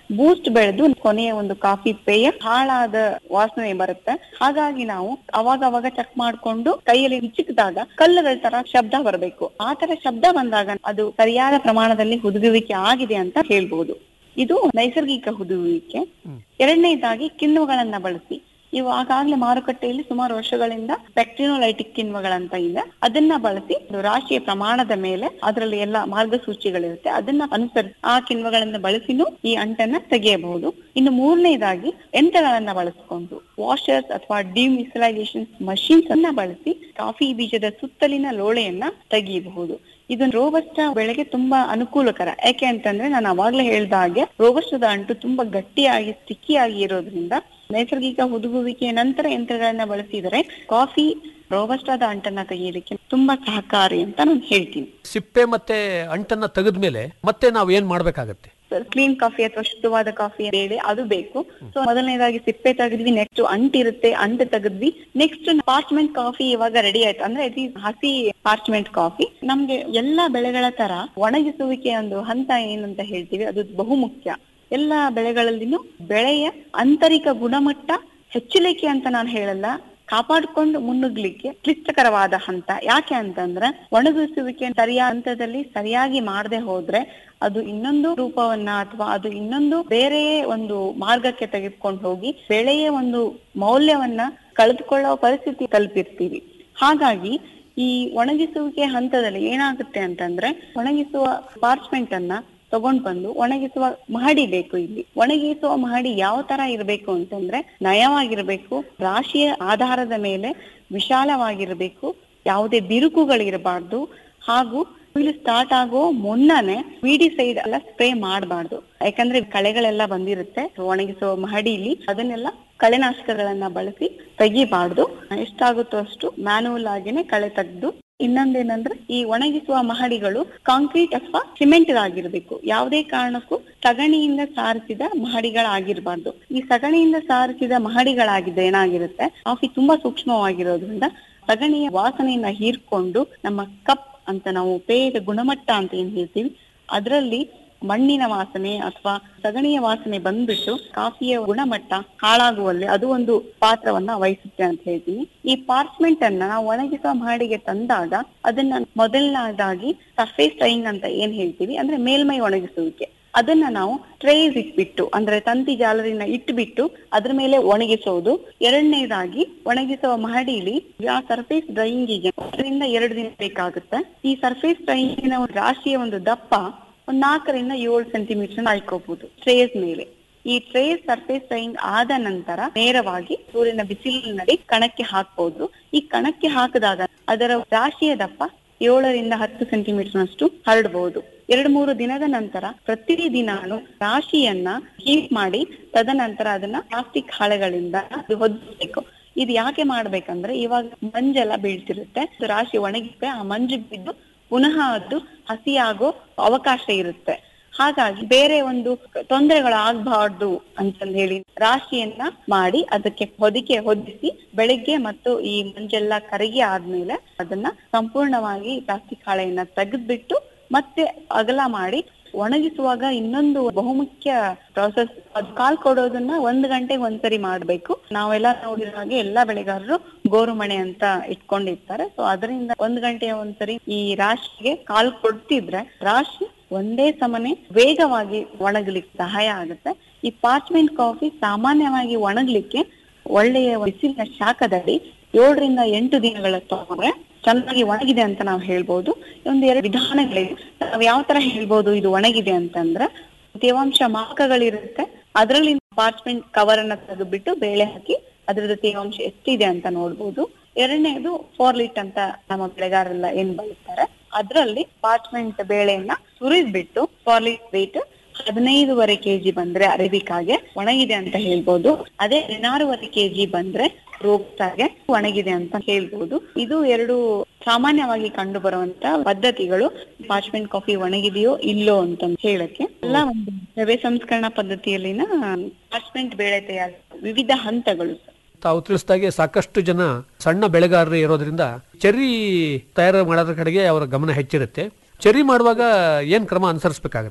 Speaker 10: ಬೂಸ್ಟ್ ಬೆಳೆದು ಕೊನೆಯ ಒಂದು ಕಾಫಿ ಪೇಯ ಹಾಳಾದ ವಾಸನೆ ಬರುತ್ತೆ ಹಾಗಾಗಿ ನಾವು ಅವಾಗ ಅವಾಗ ಚೆಕ್ ಮಾಡ್ಕೊಂಡು ಕೈಯಲ್ಲಿ ಹಿಚ್ಚಿಕಿದಾಗ ಕಲ್ಲುಗಳ ತರ ಶಬ್ದ ಬರಬೇಕು ಆ ತರ ಶಬ್ದ ಬಂದಾಗ ಅದು ಸರಿಯಾದ ಪ್ರಮಾಣದಲ್ಲಿ ಹುದುಗುವಿಕೆ ಆಗಿದೆ ಅಂತ ಹೇಳ್ಬೋದು ಇದು ನೈಸರ್ಗಿಕ ಹುದುಗುವಿಕೆ ಎರಡನೇದಾಗಿ ಕಿಣ್ವಗಳನ್ನ ಬಳಸಿ ಇವು ಆಗಾಗ್ಲೇ ಮಾರುಕಟ್ಟೆಯಲ್ಲಿ ಸುಮಾರು ವರ್ಷಗಳಿಂದ ಪೆಕ್ಟಿನೋಲೈಟಿಕ್ ಕಿಣ್ವಗಳಂತ ಇದೆ ಅದನ್ನ ಬಳಸಿ ಒಂದು ರಾಶಿಯ ಪ್ರಮಾಣದ ಮೇಲೆ ಅದರಲ್ಲಿ ಎಲ್ಲ ಮಾರ್ಗಸೂಚಿಗಳಿರುತ್ತೆ ಅದನ್ನ ಅನುಸರಿಸಿ ಆ ಕಿಣ್ವಗಳನ್ನ ಬಳಸಿನೂ ಈ ಅಂಟನ್ನ ತೆಗೆಯಬಹುದು ಇನ್ನು ಮೂರನೇದಾಗಿ ಯಂತ್ರಗಳನ್ನ ಬಳಸಿಕೊಂಡು ವಾಷರ್ಸ್ ಅಥವಾ ಡಿಮಿಸಲೈಸೇಷನ್ ಮಷೀನ್ಸ್ ಅನ್ನ ಬಳಸಿ ಕಾಫಿ ಬೀಜದ ಸುತ್ತಲಿನ ಲೋಳೆಯನ್ನ ತೆಗೆಯಬಹುದು ಇದು ರೋಬಸ್ಟ ಬೆಳೆಗೆ ತುಂಬಾ ಅನುಕೂಲಕರ ಯಾಕೆ ಅಂತಂದ್ರೆ ನಾನು ಅವಾಗ್ಲೇ ಹೇಳ್ದ ಹಾಗೆ ರೋಬಸ್ಟದ ಅಂಟು ತುಂಬಾ ಗಟ್ಟಿಯಾಗಿ ಸ್ಟಿಕ್ಕಿಯಾಗಿ ಇರೋದ್ರಿಂದ ನೈಸರ್ಗಿಕ ಹುದುಗುವಿಕೆಯ ನಂತರ ಯಂತ್ರಗಳನ್ನ ಬಳಸಿದರೆ ಕಾಫಿ ರೋಬಸ್ಟಾದ ಅಂಟನ್ನ ತೆಗೆಯಲಿಕ್ಕೆ ತುಂಬಾ ಸಹಕಾರಿ ಅಂತ ನಾನು ಹೇಳ್ತೀನಿ
Speaker 9: ಸಿಪ್ಪೆ ಮತ್ತೆ ಅಂಟನ್ನ ತೆಗೆದ್ಮೇಲೆ ಮತ್ತೆ ನಾವು ಏನ್ ಮಾಡ್ಬೇಕಾಗತ್ತೆ
Speaker 10: ಕ್ಲೀನ್ ಕಾಫಿ ಅಥವಾ ಶುದ್ಧವಾದ ಕಾಫಿ ಬೇಳೆ ಅದು ಬೇಕು ಸೊ ಮೊದಲನೇದಾಗಿ ಸಿಪ್ಪೆ ತೆಗೆದ್ವಿ ನೆಕ್ಸ್ಟ್ ಅಂಟಿರುತ್ತೆ ಅಂಟು ತೆಗೆದ್ವಿ ನೆಕ್ಸ್ಟ್ ಪಾರ್ಚ್ಮೆಂಟ್ ಕಾಫಿ ಇವಾಗ ರೆಡಿ ಆಯ್ತು ಅಂದ್ರೆ ಇದು ಹಸಿ ಪಾರ್ಚ್ಮೆಂಟ್ ಕಾಫಿ ನಮ್ಗೆ ಎಲ್ಲಾ ಬೆಳೆಗಳ ತರ ಒಣಗಿಸುವಿಕೆ ಒಂದು ಹಂತ ಏನಂತ ಹೇಳ್ತೀವಿ ಅದು ಬಹು ಮುಖ್ಯ ಎಲ್ಲಾ ಬೆಳೆಗಳಲ್ಲಿನೂ ಬೆಳೆಯ ಆಂತರಿಕ ಗುಣಮಟ್ಟ ಹೆಚ್ಚಲಿಕ್ಕೆ ಅಂತ ನಾನು ಹೇಳಲ್ಲ ಕಾಪಾಡಿಕೊಂಡು ಮುನ್ನುಗ್ಲಿಕ್ಕೆ ಕ್ಲಿಷ್ಟಕರವಾದ ಹಂತ ಯಾಕೆ ಅಂತಂದ್ರೆ ಒಣಗಿಸುವಿಕೆ ಸರಿಯಾದ ಹಂತದಲ್ಲಿ ಸರಿಯಾಗಿ ಮಾಡದೆ ಹೋದ್ರೆ ಅದು ಇನ್ನೊಂದು ರೂಪವನ್ನ ಅಥವಾ ಅದು ಇನ್ನೊಂದು ಬೇರೆ ಒಂದು ಮಾರ್ಗಕ್ಕೆ ತೆಗೆದುಕೊಂಡು ಹೋಗಿ ಬೆಳೆಯ ಒಂದು ಮೌಲ್ಯವನ್ನ ಕಳೆದುಕೊಳ್ಳೋ ಪರಿಸ್ಥಿತಿ ತಲುಪಿರ್ತೀವಿ ಹಾಗಾಗಿ ಈ ಒಣಗಿಸುವಿಕೆ ಹಂತದಲ್ಲಿ ಏನಾಗುತ್ತೆ ಅಂತಂದ್ರೆ ಒಣಗಿಸುವ ಪಾರ್ಚ್ಮೆಂಟ್ ಅನ್ನ ತಗೊಂಡ್ ಬಂದು ಒಣಗಿಸುವ ಮಹಡಿ ಬೇಕು ಇಲ್ಲಿ ಒಣಗಿಸುವ ಮಹಡಿ ಯಾವ ತರ ಇರಬೇಕು ಅಂತಂದ್ರೆ ನಯವಾಗಿರ್ಬೇಕು ರಾಶಿಯ ಆಧಾರದ ಮೇಲೆ ವಿಶಾಲವಾಗಿರ್ಬೇಕು ಯಾವುದೇ ಬಿರುಕುಗಳಿರಬಾರ್ದು ಹಾಗೂ ಕೊಯ್ಲು ಸ್ಟಾರ್ಟ್ ಆಗೋ ಮುನ್ನನೆ ವಿಡಿ ಸೈಡ್ ಎಲ್ಲ ಸ್ಪ್ರೇ ಮಾಡಬಾರ್ದು ಯಾಕಂದ್ರೆ ಕಳೆಗಳೆಲ್ಲ ಬಂದಿರುತ್ತೆ ಒಣಗಿಸುವ ಮಹಡಿಲಿ ಅದನ್ನೆಲ್ಲ ಕಳೆನಾಶಕಗಳನ್ನ ಬಳಸಿ ತೆಗಿಬಾರ್ದು ಎಷ್ಟಾಗುತ್ತೋ ಅಷ್ಟು ಮ್ಯಾನುವಲ್ ಆಗಿನೇ ಕಳೆ ತೆಗೆದು ಇನ್ನೊಂದೇನಂದ್ರೆ ಈ ಒಣಗಿಸುವ ಮಹಡಿಗಳು ಕಾಂಕ್ರೀಟ್ ಅಥವಾ ಸಿಮೆಂಟ್ ಆಗಿರ್ಬೇಕು ಯಾವುದೇ ಕಾರಣಕ್ಕೂ ಸಗಣಿಯಿಂದ ಸಾರಿಸಿದ ಮಹಡಿಗಳಾಗಿರ್ಬಾರ್ದು ಈ ಸಗಣಿಯಿಂದ ಸಾರಿಸಿದ ಮಹಡಿಗಳಾಗಿದ್ದ ಏನಾಗಿರುತ್ತೆ ಕಾಫಿ ತುಂಬಾ ಸೂಕ್ಷ್ಮವಾಗಿರೋದ್ರಿಂದ ಸಗಣಿಯ ವಾಸನೆಯನ್ನ ಹೀರ್ಕೊಂಡು ನಮ್ಮ ಕಪ್ ಅಂತ ನಾವು ಪೇಯದ ಗುಣಮಟ್ಟ ಅಂತ ಏನ್ ಹೇಳ್ತೀವಿ ಅದರಲ್ಲಿ ಮಣ್ಣಿನ ವಾಸನೆ ಅಥವಾ ಸಗಣಿಯ ವಾಸನೆ ಬಂದ್ಬಿಟ್ಟು ಕಾಫಿಯ ಗುಣಮಟ್ಟ ಹಾಳಾಗುವಲ್ಲಿ ಅದು ಒಂದು ಪಾತ್ರವನ್ನ ವಹಿಸುತ್ತೆ ಅಂತ ಹೇಳ್ತೀನಿ ಈ ಪಾರ್ಚ್ಮೆಂಟ್ ಅನ್ನ ನಾವು ಒಣಗಿಸುವ ಮಹಡಿಗೆ ತಂದಾಗ ಅದನ್ನ ಮೊದಲನೇದಾಗಿ ಸರ್ಫೇಸ್ ಡ್ರೈಯಿಂಗ್ ಅಂತ ಏನ್ ಹೇಳ್ತೀವಿ ಅಂದ್ರೆ ಮೇಲ್ಮೈ ಒಣಗಿಸುವಿಕೆ ಅದನ್ನ ನಾವು ಟ್ರೇಸ್ ಇಟ್ಬಿಟ್ಟು ಅಂದ್ರೆ ತಂತಿ ಜಾಲರಿನ ಇಟ್ಬಿಟ್ಟು ಅದ್ರ ಮೇಲೆ ಒಣಗಿಸೋದು ಎರಡನೇದಾಗಿ ಒಣಗಿಸುವ ಮಹಡಿಲಿ ಆ ಸರ್ಫೇಸ್ ಡ್ರೈಯಿಂಗಿಗೆ ಒಂದರಿಂದ ಎರಡು ದಿನ ಬೇಕಾಗುತ್ತೆ ಈ ಸರ್ಫೇಸ್ ಡ್ರೈಯಿಂಗಿನ ಒಂದು ರಾಶಿಯ ಒಂದು ದಪ್ಪ ಒಂದ್ ನಾಲ್ಕರಿಂದ ಏಳು ಸೆಂಟಿಮೀಟರ್ ಆಯ್ಕೋಬಹುದು ಟ್ರೇಸ್ ಮೇಲೆ ಈ ಟ್ರೇಸ್ ಸರ್ಫೇಸ್ ಡ್ರೈಯಿಂಗ್ ಆದ ನಂತರ ನೇರವಾಗಿ ಸೂರ್ಯನ ಬಿಸಿಲಿನಲ್ಲಿ ಕಣಕ್ಕೆ ಹಾಕ್ಬಹುದು ಈ ಕಣಕ್ಕೆ ಹಾಕಿದಾಗ ಅದರ ರಾಶಿಯ ದಪ್ಪ ಏಳರಿಂದ ಹತ್ತು ಸೆಂಟಿಮೀಟರ್ ನಷ್ಟು ಹರಡಬಹುದು ಎರಡು ಮೂರು ದಿನದ ನಂತರ ಪ್ರತಿ ದಿನಾನು ರಾಶಿಯನ್ನ ಹೀಟ್ ಮಾಡಿ ತದನಂತರ ಅದನ್ನ ಪ್ಲಾಸ್ಟಿಕ್ ಹಾಳೆಗಳಿಂದ ಅದು ಹೊದಿಸ್ಬೇಕು ಇದು ಯಾಕೆ ಮಾಡ್ಬೇಕಂದ್ರೆ ಇವಾಗ ಮಂಜೆಲ್ಲ ಬೀಳ್ತಿರುತ್ತೆ ರಾಶಿ ಒಣಗಿದ್ರೆ ಆ ಮಂಜು ಬಿದ್ದು ಪುನಃ ಅದು ಹಸಿಯಾಗೋ ಅವಕಾಶ ಇರುತ್ತೆ ಹಾಗಾಗಿ ಬೇರೆ ಒಂದು ತೊಂದರೆಗಳು ಆಗ್ಬಾರ್ದು ಅಂತಂದ್ ಹೇಳಿ ರಾಶಿಯನ್ನ ಮಾಡಿ ಅದಕ್ಕೆ ಹೊದಿಕೆ ಹೊದಿಸಿ ಬೆಳಿಗ್ಗೆ ಮತ್ತು ಈ ಮಂಜೆಲ್ಲ ಕರಗಿ ಆದ್ಮೇಲೆ ಅದನ್ನ ಸಂಪೂರ್ಣವಾಗಿ ಪ್ಲಾಸ್ಟಿಕ್ ಹಾಳೆಯನ್ನ ತೆಗೆದ್ಬಿಟ್ಟು ಮತ್ತೆ ಅಗಲ ಮಾಡಿ ಒಣಗಿಸುವಾಗ ಇನ್ನೊಂದು ಬಹುಮುಖ್ಯ ಪ್ರಾಸೆಸ್ ಅದು ಕಾಲ್ ಕೊಡೋದನ್ನ ಒಂದ್ ಗಂಟೆಗೆ ಒಂದ್ಸರಿ ಮಾಡ್ಬೇಕು ನಾವೆಲ್ಲ ನೋಡಿರೋ ಹಾಗೆ ಎಲ್ಲಾ ಬೆಳೆಗಾರರು ಗೋರುಮಣೆ ಅಂತ ಇಟ್ಕೊಂಡಿರ್ತಾರೆ ಸೊ ಅದರಿಂದ ಒಂದ್ ಗಂಟೆಯ ಒಂದ್ಸರಿ ಈ ರಾಶಿಗೆ ಕಾಲ್ ಕೊಡ್ತಿದ್ರೆ ರಾಶಿ ಒಂದೇ ಸಮನೆ ವೇಗವಾಗಿ ಒಣಗಲಿಕ್ಕೆ ಸಹಾಯ ಆಗುತ್ತೆ ಈ ಪಾರ್ಚ್ಮೆಂಟ್ ಕಾಫಿ ಸಾಮಾನ್ಯವಾಗಿ ಒಣಗ್ಲಿಕ್ಕೆ ಒಳ್ಳೆಯ ಬಿಸಿಲಿನ ಶಾಖದಲ್ಲಿ ಏಳರಿಂದ ಎಂಟು ದಿನಗಳ ತಗೊಂಡ್ರೆ ಚೆನ್ನಾಗಿ ಒಣಗಿದೆ ಅಂತ ನಾವು ಹೇಳ್ಬೋದು ಒಂದು ಎರಡು ವಿಧಾನಗಳಿವೆ ನಾವು ಯಾವ ತರ ಹೇಳ್ಬೋದು ಇದು ಒಣಗಿದೆ ಅಂತಂದ್ರೆ ತೇವಾಂಶ ಮಾಪಕಗಳಿರುತ್ತೆ ಅದರಲ್ಲಿ ಪಾರ್ಚ್ಮೆಂಟ್ ಕವರ್ ಅನ್ನ ತೆಗೆದ್ಬಿಟ್ಟು ಬೇಳೆ ಹಾಕಿ ಅದ್ರದ್ದು ತೇವಾಂಶ ಎಷ್ಟಿದೆ ಅಂತ ನೋಡ್ಬೋದು ಎರಡನೇದು ಫೋರ್ಲಿಟ್ ಅಂತ ನಮ್ಮ ಬೆಳೆಗಾರರೆಲ್ಲ ಏನ್ ಬಳಸ್ತಾರೆ ಅದರಲ್ಲಿ ಪಾರ್ಚ್ಮೆಂಟ್ ಬೇಳೆಯನ್ನ ಸುರಿದ್ಬಿಟ್ಟು ಫಾರ್ಲಿಟ್ ವೇಟ್ ಹದಿನೈದುವರೆ ಕೆಜಿ ಬಂದ್ರೆ ಅರೇಬಿಕಾಗೆ ಒಣಗಿದೆ ಅಂತ ಹೇಳ್ಬೋದು ಅದೇ ಹದಿನಾರೂವರೆ ಕೆಜಿ ಬಂದ್ರೆ ರೋಗ್ಸಾಗೆ ಒಣಗಿದೆ ಅಂತ ಹೇಳ್ಬೋದು ಇದು ಎರಡು ಸಾಮಾನ್ಯವಾಗಿ ಕಂಡು ಬರುವಂತ ಪದ್ಧತಿಗಳು ಪಾರ್ಚ್ಮೆಂಟ್ ಕಾಫಿ ಒಣಗಿದೆಯೋ ಇಲ್ಲೋ ಅಂತ ಹೇಳಕ್ಕೆ ಎಲ್ಲ ಒಂದು ರವೆ ಸಂಸ್ಕರಣಾ ಪದ್ಧತಿಯಲ್ಲಿನ ಪಾರ್ಚ್ಮೆಂಟ್ ಬೇಳೆ ತಯಾರ ವಿವಿಧ ಹಂತಗಳು
Speaker 9: ತಾವು ತಿಳಿಸಿದಾಗೆ ಸಾಕಷ್ಟು ಜನ ಸಣ್ಣ ಬೆಳೆಗಾರರು ಇರೋದ್ರಿಂದ ಚೆರ್ರಿ ತಯಾರು ಮಾಡೋದ್ರ ಕಡೆಗೆ ಅವರ ಗಮನ ಹೆಚ್ಚಿರುತ್ತೆ ಚೆರ್ರಿ ಮಾಡುವಾಗ ಏನ್ ಕ್ರಮ ಅನುಸರಿಸಬೇಕಾಗತ್ತೆ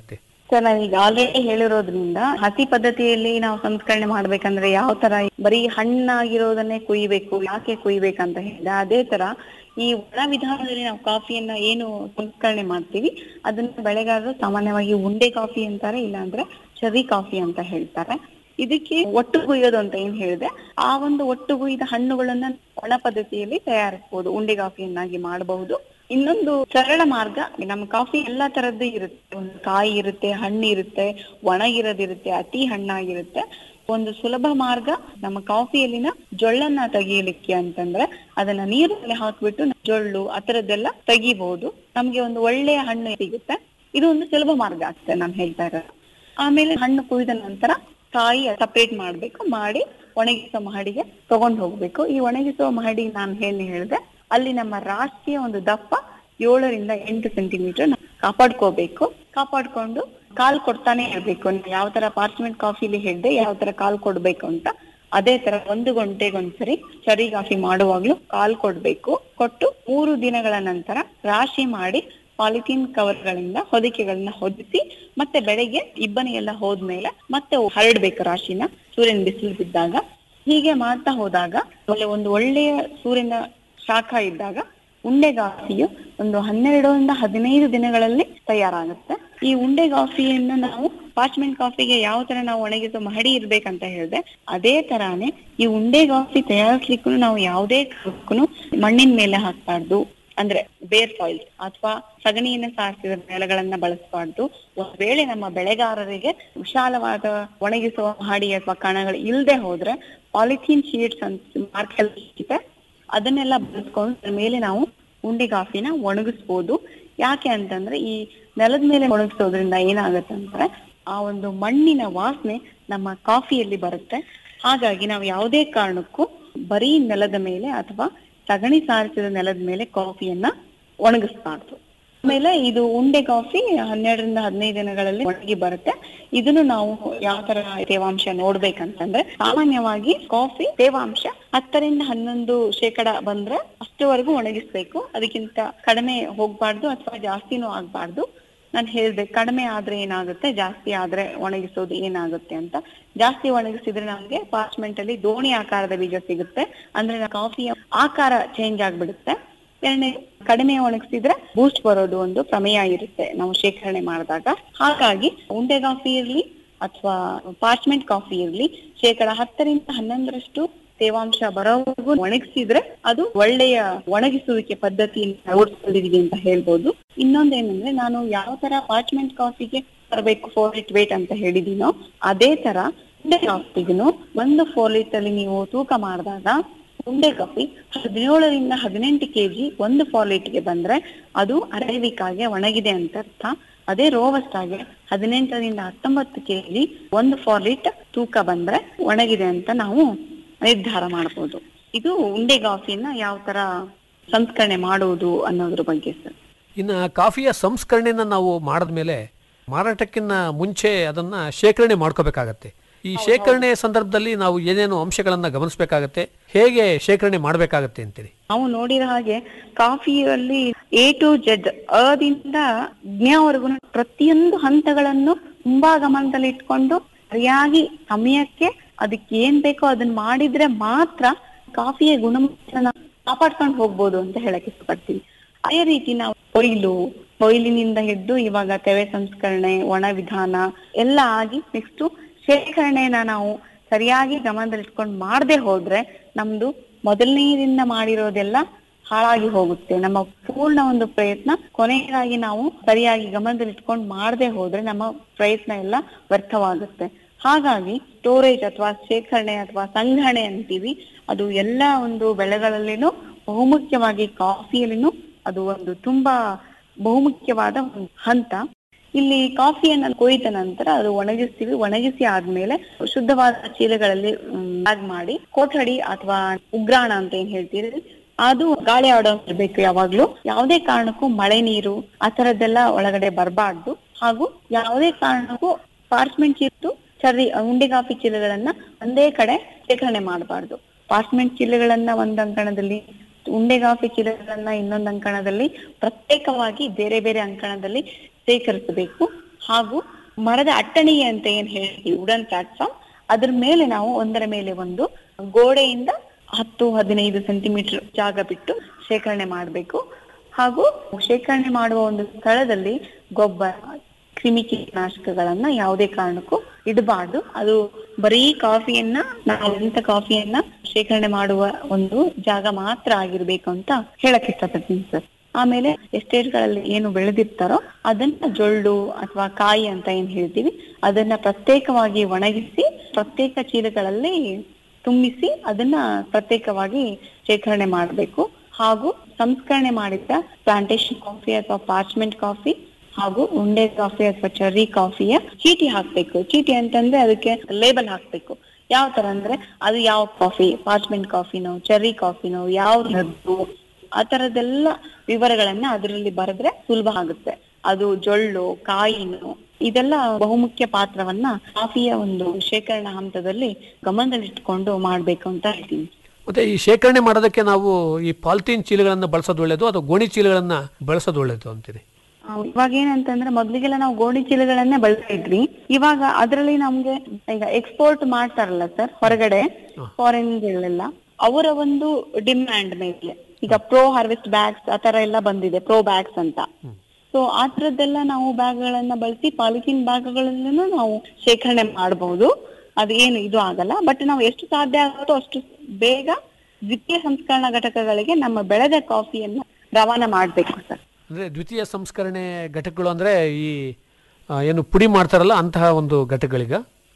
Speaker 10: ಸರ್ ನಾನೀಗ ಆಲ್ರೆಡಿ ಹೇಳಿರೋದ್ರಿಂದ ಹಸಿ ಪದ್ಧತಿಯಲ್ಲಿ ನಾವು ಸಂಸ್ಕರಣೆ ಮಾಡ್ಬೇಕಂದ್ರೆ ಯಾವ ತರ ಬರೀ ಹಣ್ಣಾಗಿರೋದನ್ನೇ ಕುಯ್ಬೇಕು ಯಾಕೆ ಕುಯ್ಬೇಕಂತ ಹೇಳಿದೆ ಅದೇ ತರ ಈ ಒಣ ವಿಧಾನದಲ್ಲಿ ನಾವು ಕಾಫಿಯನ್ನ ಏನು ಸಂಸ್ಕರಣೆ ಮಾಡ್ತೀವಿ ಅದನ್ನ ಬೆಳೆಗಾರರು ಸಾಮಾನ್ಯವಾಗಿ ಉಂಡೆ ಕಾಫಿ ಅಂತಾರೆ ಇಲ್ಲಾಂದ್ರೆ ಚರಿ ಕಾಫಿ ಅಂತ ಹೇಳ್ತಾರೆ ಇದಕ್ಕೆ ಒಟ್ಟು ಕುಯ್ಯೋದು ಅಂತ ಏನ್ ಹೇಳಿದೆ ಆ ಒಂದು ಒಟ್ಟು ಕುಯ್ದ ಹಣ್ಣುಗಳನ್ನ ಒಣ ಪದ್ಧತಿಯಲ್ಲಿ ತಯಾರಿಸಬಹುದು ಉಂಡೆ ಕಾಫಿಯನ್ನಾಗಿ ಮಾಡಬಹುದು ಇನ್ನೊಂದು ಸರಳ ಮಾರ್ಗ ನಮ್ಮ ಕಾಫಿ ಎಲ್ಲಾ ತರದ್ದು ಇರುತ್ತೆ ಒಂದು ಕಾಯಿ ಇರುತ್ತೆ ಹಣ್ಣು ಇರುತ್ತೆ ಒಣಗಿರೋದಿರುತ್ತೆ ಅತಿ ಹಣ್ಣಾಗಿರುತ್ತೆ ಒಂದು ಸುಲಭ ಮಾರ್ಗ ನಮ್ಮ ಕಾಫಿಯಲ್ಲಿನ ಜೊಳ್ಳನ್ನ ತೆಗೀಲಿಕ್ಕೆ ಅಂತಂದ್ರೆ ಅದನ್ನ ನೀರಲ್ಲಿ ಹಾಕ್ಬಿಟ್ಟು ಜೊಳ್ಳು ಆ ತರದ್ದೆಲ್ಲ ತೆಗಿಬಹುದು ನಮ್ಗೆ ಒಂದು ಒಳ್ಳೆಯ ಹಣ್ಣು ಸಿಗುತ್ತೆ ಇದು ಒಂದು ಸುಲಭ ಮಾರ್ಗ ಆಗ್ತದೆ ನಾನು ಹೇಳ್ತಾ ಇರೋದು ಆಮೇಲೆ ಹಣ್ಣು ಕುಯ್ದ ನಂತರ ಕಾಯಿ ಸಪರೇಟ್ ಮಾಡ್ಬೇಕು ಮಾಡಿ ಒಣಗಿಸೋ ಮಹಡಿಗೆ ತಗೊಂಡ್ ಹೋಗ್ಬೇಕು ಈ ಒಣಗಿಸುವ ಮಹಡಿ ನಾನು ಹೇಳಿ ಹೇಳಿದೆ ಅಲ್ಲಿ ನಮ್ಮ ರಾಶಿಯ ಒಂದು ದಪ್ಪ ಏಳರಿಂದ ಎಂಟು ಸೆಂಟಿಮೀಟರ್ ಕಾಪಾಡ್ಕೋಬೇಕು ಕಾಪಾಡ್ಕೊಂಡು ಕಾಲ್ ಕೊಡ್ತಾನೆ ಇರ್ಬೇಕು ನೀವು ಯಾವ ತರ ಪಾರ್ಚ್ಮೆಂಟ್ ಕಾಫಿಲಿ ಹೇಳಿದೆ ಯಾವ ತರ ಕಾಲ್ ಕೊಡ್ಬೇಕು ಅಂತ ಅದೇ ತರ ಒಂದು ಗಂಟೆಗೊಂದ್ಸರಿ ಚರಿ ಕಾಫಿ ಮಾಡುವಾಗ್ಲೂ ಕಾಲ್ ಕೊಡ್ಬೇಕು ಕೊಟ್ಟು ಮೂರು ದಿನಗಳ ನಂತರ ರಾಶಿ ಮಾಡಿ ಪಾಲಿಥೀನ್ ಕವರ್ಗಳಿಂದ ಹೊದಿಕೆಗಳನ್ನ ಹೊದಿಸಿ ಮತ್ತೆ ಬೆಳಗ್ಗೆ ಇಬ್ಬನಿ ಎಲ್ಲ ಹೋದ್ಮೇಲೆ ಮತ್ತೆ ಹರಡ್ಬೇಕು ರಾಶಿನ ಸೂರ್ಯನ ಬಿಸಿಲು ಬಿದ್ದಾಗ ಹೀಗೆ ಮಾಡ್ತಾ ಹೋದಾಗ ಒಳ್ಳೆ ಒಂದು ಒಳ್ಳೆಯ ಸೂರ್ಯನ ಶಾಖ ಇದ್ದಾಗ ಉಂಡೆಗಾಫಿಯು ಒಂದು ಹನ್ನೆರಡರಿಂದ ಹದಿನೈದು ದಿನಗಳಲ್ಲಿ ತಯಾರಾಗುತ್ತೆ ಈ ಉಂಡೆಗಾಫಿಯನ್ನು ನಾವು ಪಾರ್ಚ್ಮೆಂಟ್ ಕಾಫಿಗೆ ಯಾವ ತರ ನಾವು ಒಣಗಿಸೋ ಮಹಡಿ ಇರ್ಬೇಕಂತ ಹೇಳಿದೆ ಅದೇ ತರಾನೇ ಈ ಉಂಡೆಗಾಫಿ ತಯಾರಿಸ್ಲಿಕ್ಕೂ ನಾವು ಯಾವುದೇ ಕಾರಣಕ್ಕೂ ಮಣ್ಣಿನ ಮೇಲೆ ಹಾಕ್ಬಾರ್ದು ಅಂದ್ರೆ ಬೇರ್ ಸಾಯಿಲ್ ಅಥವಾ ಸಗಣಿಯನ್ನ ಸಾರಿಸಿದ ನೆಲಗಳನ್ನ ಬಳಸಬಾರ್ದು ಒಂದ್ ವೇಳೆ ನಮ್ಮ ಬೆಳೆಗಾರರಿಗೆ ವಿಶಾಲವಾದ ಒಣಗಿಸುವ ಮಹಡಿ ಅಥವಾ ಕಣಗಳು ಇಲ್ಲದೆ ಹೋದ್ರೆ ಪಾಲಿಥೀನ್ ಶೀಟ್ಸ್ ಅಂತ ಮಾರ್ಕೆಟ್ ಸಿಗುತ್ತೆ ಅದನ್ನೆಲ್ಲ ಬಳಸ್ಕೊಂಡು ಅದ್ರ ಮೇಲೆ ನಾವು ಉಂಡೆ ಕಾಫಿನ ಒಣಗಿಸ್ಬೋದು ಯಾಕೆ ಅಂತಂದ್ರೆ ಈ ನೆಲದ ಮೇಲೆ ಒಣಗಿಸೋದ್ರಿಂದ ಏನಾಗುತ್ತೆ ಅಂದ್ರೆ ಆ ಒಂದು ಮಣ್ಣಿನ ವಾಸನೆ ನಮ್ಮ ಕಾಫಿಯಲ್ಲಿ ಬರುತ್ತೆ ಹಾಗಾಗಿ ನಾವು ಯಾವುದೇ ಕಾರಣಕ್ಕೂ ಬರೀ ನೆಲದ ಮೇಲೆ ಅಥವಾ ಸಗಣಿ ಸಾರಿಸಿದ ನೆಲದ ಮೇಲೆ ಕಾಫಿಯನ್ನ ಒಣಗಿಸ್ಬಾರ್ದು ಆಮೇಲೆ ಇದು ಉಂಡೆ ಕಾಫಿ ಹನ್ನೆರಡರಿಂದ ಹದಿನೈದು ದಿನಗಳಲ್ಲಿ ಒಣಗಿ ಬರುತ್ತೆ ಇದನ್ನು ನಾವು ಯಾವ ತರ ತೇವಾಂಶ ನೋಡ್ಬೇಕಂತಂದ್ರೆ ಸಾಮಾನ್ಯವಾಗಿ ಕಾಫಿ ತೇವಾಂಶ ಹತ್ತರಿಂದ ಹನ್ನೊಂದು ಶೇಕಡ ಬಂದ್ರೆ ಅಷ್ಟುವರೆಗೂ ಒಣಗಿಸ್ಬೇಕು ಅದಕ್ಕಿಂತ ಕಡಿಮೆ ಹೋಗ್ಬಾರ್ದು ಅಥವಾ ಜಾಸ್ತಿನೂ ಆಗ್ಬಾರ್ದು ನಾನು ಹೇಳ್ದೆ ಕಡಿಮೆ ಆದ್ರೆ ಏನಾಗುತ್ತೆ ಜಾಸ್ತಿ ಆದ್ರೆ ಒಣಗಿಸೋದು ಏನಾಗುತ್ತೆ ಅಂತ ಜಾಸ್ತಿ ಒಣಗಿಸಿದ್ರೆ ನಮ್ಗೆ ಪಾರ್ಚ್ಮೆಂಟ್ ಅಲ್ಲಿ ದೋಣಿ ಆಕಾರದ ಬೀಜ ಸಿಗುತ್ತೆ ಅಂದ್ರೆ ಕಾಫಿಯ ಆಕಾರ ಚೇಂಜ್ ಆಗ್ಬಿಡುತ್ತೆ ಎರಡನೇ ಕಡಿಮೆ ಒಣಗಿಸಿದ್ರೆ ಬೂಸ್ಟ್ ಬರೋದು ಒಂದು ಪ್ರಮೇಯ ಇರುತ್ತೆ ನಾವು ಶೇಖರಣೆ ಮಾಡಿದಾಗ ಹಾಗಾಗಿ ಉಂಡೆ ಕಾಫಿ ಇರ್ಲಿ ಅಥವಾ ಪಾರ್ಚ್ಮೆಂಟ್ ಕಾಫಿ ಇರ್ಲಿ ಶೇಕಡ ಹತ್ತರಿಂದ ಹನ್ನೊಂದರಷ್ಟು ತೇವಾಂಶ ಬರೋವರೆಗೂ ಒಣಗಿಸಿದ್ರೆ ಅದು ಒಳ್ಳೆಯ ಒಣಗಿಸುವಿಕೆ ಪದ್ಧತಿ ಅಳವಡಿಸ್ಕೊಂಡಿದೀವಿ ಅಂತ ಹೇಳ್ಬೋದು ಇನ್ನೊಂದೇನಂದ್ರೆ ನಾನು ಯಾವ ತರ ಪಾರ್ಚ್ಮೆಂಟ್ ಕಾಫಿಗೆ ಬರಬೇಕು ಫೋರ್ ಇಟ್ ವೇಟ್ ಅಂತ ಹೇಳಿದೀನೋ ಅದೇ ತರ ಉಂಡೆ ಕಾಫಿಗೂ ಒಂದು ಫೋರ್ ಲೀಟ್ ಅಲ್ಲಿ ನೀವು ತೂಕ ಮಾಡಿದಾಗ ಉಂಡೆ ಕಾಫಿ ಹದಿನೇಳರಿಂದ ಹದಿನೆಂಟು ಕೆಜಿ ಒಂದು ಫಾಲಿಟ್ಗೆ ಬಂದ್ರೆ ಅದು ಅರೇಬಿಕಾಗೆ ಒಣಗಿದೆ ಅಂತ ಅರ್ಥ ಅದೇ ರೋವಸ್ಟ್ ಆಗಿ ಹದಿನೆಂಟರಿಂದ ಹತ್ತೊಂಬತ್ತು ಕೆಜಿ ಒಂದು ಫಾಲಿಟ್ ತೂಕ ಬಂದ್ರೆ ಒಣಗಿದೆ ಅಂತ ನಾವು ನಿರ್ಧಾರ ಮಾಡಬಹುದು ಇದು ಉಂಡೆ ಕಾಫಿನ ಯಾವ ತರ ಸಂಸ್ಕರಣೆ ಮಾಡುವುದು ಅನ್ನೋದ್ರ ಬಗ್ಗೆ ಸರ್
Speaker 9: ಇನ್ನು ಕಾಫಿಯ ಸಂಸ್ಕರಣೆನ ನಾವು ಮಾಡಿದ್ಮೇಲೆ ಮಾರಾಟಕ್ಕಿಂತ ಮುಂಚೆ ಅದನ್ನ ಶೇಖರಣೆ ಮಾಡ್ಕೋಬೇಕಾಗತ್ತೆ ಈ ಶೇಖರಣೆ ಸಂದರ್ಭದಲ್ಲಿ ನಾವು ಏನೇನು ಅಂಶಗಳನ್ನ ಗಮನಿಸಬೇಕಾಗತ್ತೆ ಹೇಗೆ ಶೇಖರಣೆ ಮಾಡಬೇಕಾಗತ್ತೆ ಅಂತೀರಿ
Speaker 10: ನಾವು ನೋಡಿದ ಹಾಗೆ ಕಾಫಿಯಲ್ಲಿ ಎ ಟು ಜೆಡ್ ಅದಿಂದ ಜ್ಞವರೆಗೂ ಪ್ರತಿಯೊಂದು ಹಂತಗಳನ್ನು ತುಂಬಾ ಗಮನದಲ್ಲಿ ಇಟ್ಕೊಂಡು ಸರಿಯಾಗಿ ಸಮಯಕ್ಕೆ ಅದಕ್ಕೆ ಏನ್ ಬೇಕೋ ಅದನ್ನ ಮಾಡಿದ್ರೆ ಮಾತ್ರ ಕಾಫಿಯ ಗುಣಮಟ್ಟನ ಕಾಪಾಡ್ಕೊಂಡು ಹೋಗ್ಬೋದು ಅಂತ ಹೇಳಕ್ ಇಷ್ಟಪಡ್ತೀನಿ ಅದೇ ರೀತಿ ನಾವು ಕೊಯ್ಲು ಕೊಯ್ಲಿನಿಂದ ಹಿಡಿದು ಇವಾಗ ತೆವೆ ಸಂಸ್ಕರಣೆ ಒಣ ವಿಧಾನ ಎಲ್ಲ ಆಗಿ ನೆಕ್ಸ್ಟ್ ಶೇಖರಣೆನ ನಾವು ಸರಿಯಾಗಿ ಗಮನದಲ್ಲಿಟ್ಕೊಂಡು ಮಾಡದೆ ಹೋದ್ರೆ ನಮ್ದು ಮೊದಲನೇದಿಂದ ಮಾಡಿರೋದೆಲ್ಲ ಹಾಳಾಗಿ ಹೋಗುತ್ತೆ ನಮ್ಮ ಪೂರ್ಣ ಒಂದು ಪ್ರಯತ್ನ ಕೊನೆಯದಾಗಿ ನಾವು ಸರಿಯಾಗಿ ಗಮನದಲ್ಲಿಟ್ಕೊಂಡು ಮಾಡದೆ ಹೋದ್ರೆ ನಮ್ಮ ಪ್ರಯತ್ನ ಎಲ್ಲ ವ್ಯರ್ಥವಾಗುತ್ತೆ ಹಾಗಾಗಿ ಸ್ಟೋರೇಜ್ ಅಥವಾ ಶೇಖರಣೆ ಅಥವಾ ಸಂಗ್ರಹಣೆ ಅಂತೀವಿ ಅದು ಎಲ್ಲ ಒಂದು ಬೆಳೆಗಳಲ್ಲಿನೂ ಬಹುಮುಖ್ಯವಾಗಿ ಕಾಫಿಯಲ್ಲಿನೂ ಅದು ಒಂದು ತುಂಬಾ ಬಹುಮುಖ್ಯವಾದ ಒಂದು ಹಂತ ಇಲ್ಲಿ ಕಾಫಿಯನ್ನ ಕೊಯ್ದ ನಂತರ ಅದು ಒಣಗಿಸ್ತೀವಿ ಒಣಗಿಸಿ ಆದ್ಮೇಲೆ ಶುದ್ಧವಾದ ಚೀಲಗಳಲ್ಲಿ ಬ್ಯಾಗ್ ಮಾಡಿ ಕೊಠಡಿ ಅಥವಾ ಉಗ್ರಾಣ ಅಂತ ಏನ್ ಹೇಳ್ತೀರಿ ಅದು ಗಾಳಿ ಆಡೋ ಇರ್ಬೇಕು ಯಾವಾಗ್ಲೂ ಯಾವುದೇ ಕಾರಣಕ್ಕೂ ಮಳೆ ನೀರು ಆ ತರದ್ದೆಲ್ಲ ಒಳಗಡೆ ಬರಬಾರ್ದು ಹಾಗೂ ಯಾವುದೇ ಕಾರಣಕ್ಕೂ ಪಾರ್ಚ್ಮೆಂಟ್ ಚೀಲದ್ದು ಚರ್ರಿ ಉಂಡೆ ಕಾಫಿ ಚೀಲಗಳನ್ನ ಒಂದೇ ಕಡೆ ಶೇಖರಣೆ ಮಾಡಬಾರ್ದು ಪಾರ್ಚ್ಮೆಂಟ್ ಚೀಲಗಳನ್ನ ಒಂದ್ ಅಂಕಣದಲ್ಲಿ ಉಂಡೆ ಕಾಫಿ ಚೀಲಗಳನ್ನ ಇನ್ನೊಂದು ಅಂಕಣದಲ್ಲಿ ಪ್ರತ್ಯೇಕವಾಗಿ ಬೇರೆ ಬೇರೆ ಅಂಕಣದಲ್ಲಿ ಶೇಖರಿಸಬೇಕು ಹಾಗೂ ಮರದ ಅಟ್ಟಣಿಗೆ ಅಂತ ಏನ್ ಹೇಳ್ತೀವಿ ವುಡನ್ ಪ್ಲಾಟ್ಫಾರ್ಮ್ ಅದ್ರ ಮೇಲೆ ನಾವು ಒಂದರ ಮೇಲೆ ಒಂದು ಗೋಡೆಯಿಂದ ಹತ್ತು ಹದಿನೈದು ಸೆಂಟಿಮೀಟರ್ ಜಾಗ ಬಿಟ್ಟು ಶೇಖರಣೆ ಮಾಡಬೇಕು ಹಾಗೂ ಶೇಖರಣೆ ಮಾಡುವ ಒಂದು ಸ್ಥಳದಲ್ಲಿ ಗೊಬ್ಬರ ಕ್ರಿಮಿ ಕೀಟನಾಶಕಗಳನ್ನ ಯಾವುದೇ ಕಾರಣಕ್ಕೂ ಇಡಬಾರ್ದು ಅದು ಬರೀ ಕಾಫಿಯನ್ನ ನಾವು ಇಂಥ ಕಾಫಿಯನ್ನ ಶೇಖರಣೆ ಮಾಡುವ ಒಂದು ಜಾಗ ಮಾತ್ರ ಆಗಿರ್ಬೇಕು ಅಂತ ಹೇಳಕ್ ಇಷ್ಟಪಡ್ತೀನಿ ಸರ್ ಆಮೇಲೆ ಎಸ್ಟೇಟ್ಗಳಲ್ಲಿ ಏನು ಬೆಳೆದಿರ್ತಾರೋ ಅದನ್ನ ಜೊಳ್ಳು ಅಥವಾ ಕಾಯಿ ಅಂತ ಏನ್ ಹೇಳ್ತೀವಿ ಅದನ್ನ ಪ್ರತ್ಯೇಕವಾಗಿ ಒಣಗಿಸಿ ಪ್ರತ್ಯೇಕ ಚೀಲಗಳಲ್ಲಿ ತುಂಬಿಸಿ ಅದನ್ನ ಪ್ರತ್ಯೇಕವಾಗಿ ಶೇಖರಣೆ ಮಾಡಬೇಕು ಹಾಗೂ ಸಂಸ್ಕರಣೆ ಮಾಡಿದ ಪ್ಲಾಂಟೇಶನ್ ಕಾಫಿ ಅಥವಾ ಪಾರ್ಚ್ಮೆಂಟ್ ಕಾಫಿ ಹಾಗೂ ಉಂಡೆ ಕಾಫಿ ಅಥವಾ ಚೆರ್ರಿ ಕಾಫಿಯ ಚೀಟಿ ಹಾಕ್ಬೇಕು ಚೀಟಿ ಅಂತಂದ್ರೆ ಅದಕ್ಕೆ ಲೇಬಲ್ ಹಾಕ್ಬೇಕು ಯಾವ ತರ ಅಂದ್ರೆ ಅದು ಯಾವ ಕಾಫಿ ಪಾರ್ಚ್ಮೆಂಟ್ ಕಾಫಿನೋ ಚೆರ್ರಿ ಕಾಫಿನೋ ಯಾವ ಆ ತರದೆಲ್ಲ ವಿವರಗಳನ್ನ ಅದರಲ್ಲಿ ಬರೆದ್ರೆ ಸುಲಭ ಆಗುತ್ತೆ ಅದು ಜೊಳ್ಳು ಕಾಯಿನು ಇದೆಲ್ಲ ಬಹುಮುಖ್ಯ ಪಾತ್ರವನ್ನ ಕಾಫಿಯ ಒಂದು ಶೇಖರಣಾ ಹಂತದಲ್ಲಿ ಗಮನದಲ್ಲಿಟ್ಕೊಂಡು ಮಾಡ್ಬೇಕು ಅಂತ ಹೇಳ್ತೀನಿ
Speaker 9: ಮತ್ತೆ ಈ ಶೇಖರಣೆ ಮಾಡೋದಕ್ಕೆ ನಾವು ಈ ಪಾಲಿಥೀನ್ ಚೀಲಗಳನ್ನು ಬಳಸೋದು ಒಳ್ಳೇದು ಅಥವಾ ಗೋಣಿ ಚೀಲಗಳನ್ನ ಬಳಸೋದು ಒಳ್ಳೇದು ಅಂತೀರಿ
Speaker 10: ಆ, ಇವಾಗ ಏನಂತಂದ್ರೆ ಮೊದ್ಲಿಗೆಲ್ಲ ನಾವು ಗೋಣಿ ಚೀಲಗಳನ್ನೇ ಬಳಸ್ತಾ ಇದ್ವಿ ಇವಾಗ ಅದರಲ್ಲಿ ನಮ್ಗೆ ಈಗ ಎಕ್ಸ್ಪೋರ್ಟ್ ಮಾಡ್ತಾರಲ್ಲ ಸರ್ ಹೊರಗಡೆ ಫಾರಿನ್ ಗಳೆಲ್ಲ ಅವರ ಒಂದು ಡಿಮ್ಯಾಂಡ್ ಮೇಲೆ ಈಗ ಪ್ರೋ ಹಾರ್ವೆಸ್ಟ್ ಬ್ಯಾಗ್ಸ್ ಆ ತರ ಎಲ್ಲ ಬಂದಿದೆ ಪ್ರೋ ಬ್ಯಾಗ್ಸ್ ಅಂತ ಸೊ ಆ ತರದ್ದೆಲ್ಲ ನಾವು ಬ್ಯಾಗ್ ಗಳನ್ನ ಬಳಸಿ ಪಾಲಿಥೀನ್ ಬ್ಯಾಗ್ಗಳಲ್ಲೂ ನಾವು ಶೇಖರಣೆ ಮಾಡಬಹುದು ಅದು ಏನು ಇದು ಆಗಲ್ಲ ಬಟ್ ನಾವು ಎಷ್ಟು ಸಾಧ್ಯ ಆಗುತ್ತೋ ಅಷ್ಟು ಬೇಗ ದ್ವಿತೀಯ ಸಂಸ್ಕರಣಾ ಘಟಕಗಳಿಗೆ ನಮ್ಮ ಬೆಳೆದ ಕಾಫಿಯನ್ನ ರವಾನ ಮಾಡ್ಬೇಕು ಸರ್
Speaker 9: ಅಂದ್ರೆ ದ್ವಿತೀಯ ಸಂಸ್ಕರಣೆ ಘಟಕಗಳು ಅಂದ್ರೆ ಈ ಆ, ಏನು ಪುಡಿ ಮಾಡ್ತಾರಲ್ಲ ಅಂತಹ ಒಂದು ಘಟಕಗಳಿಗ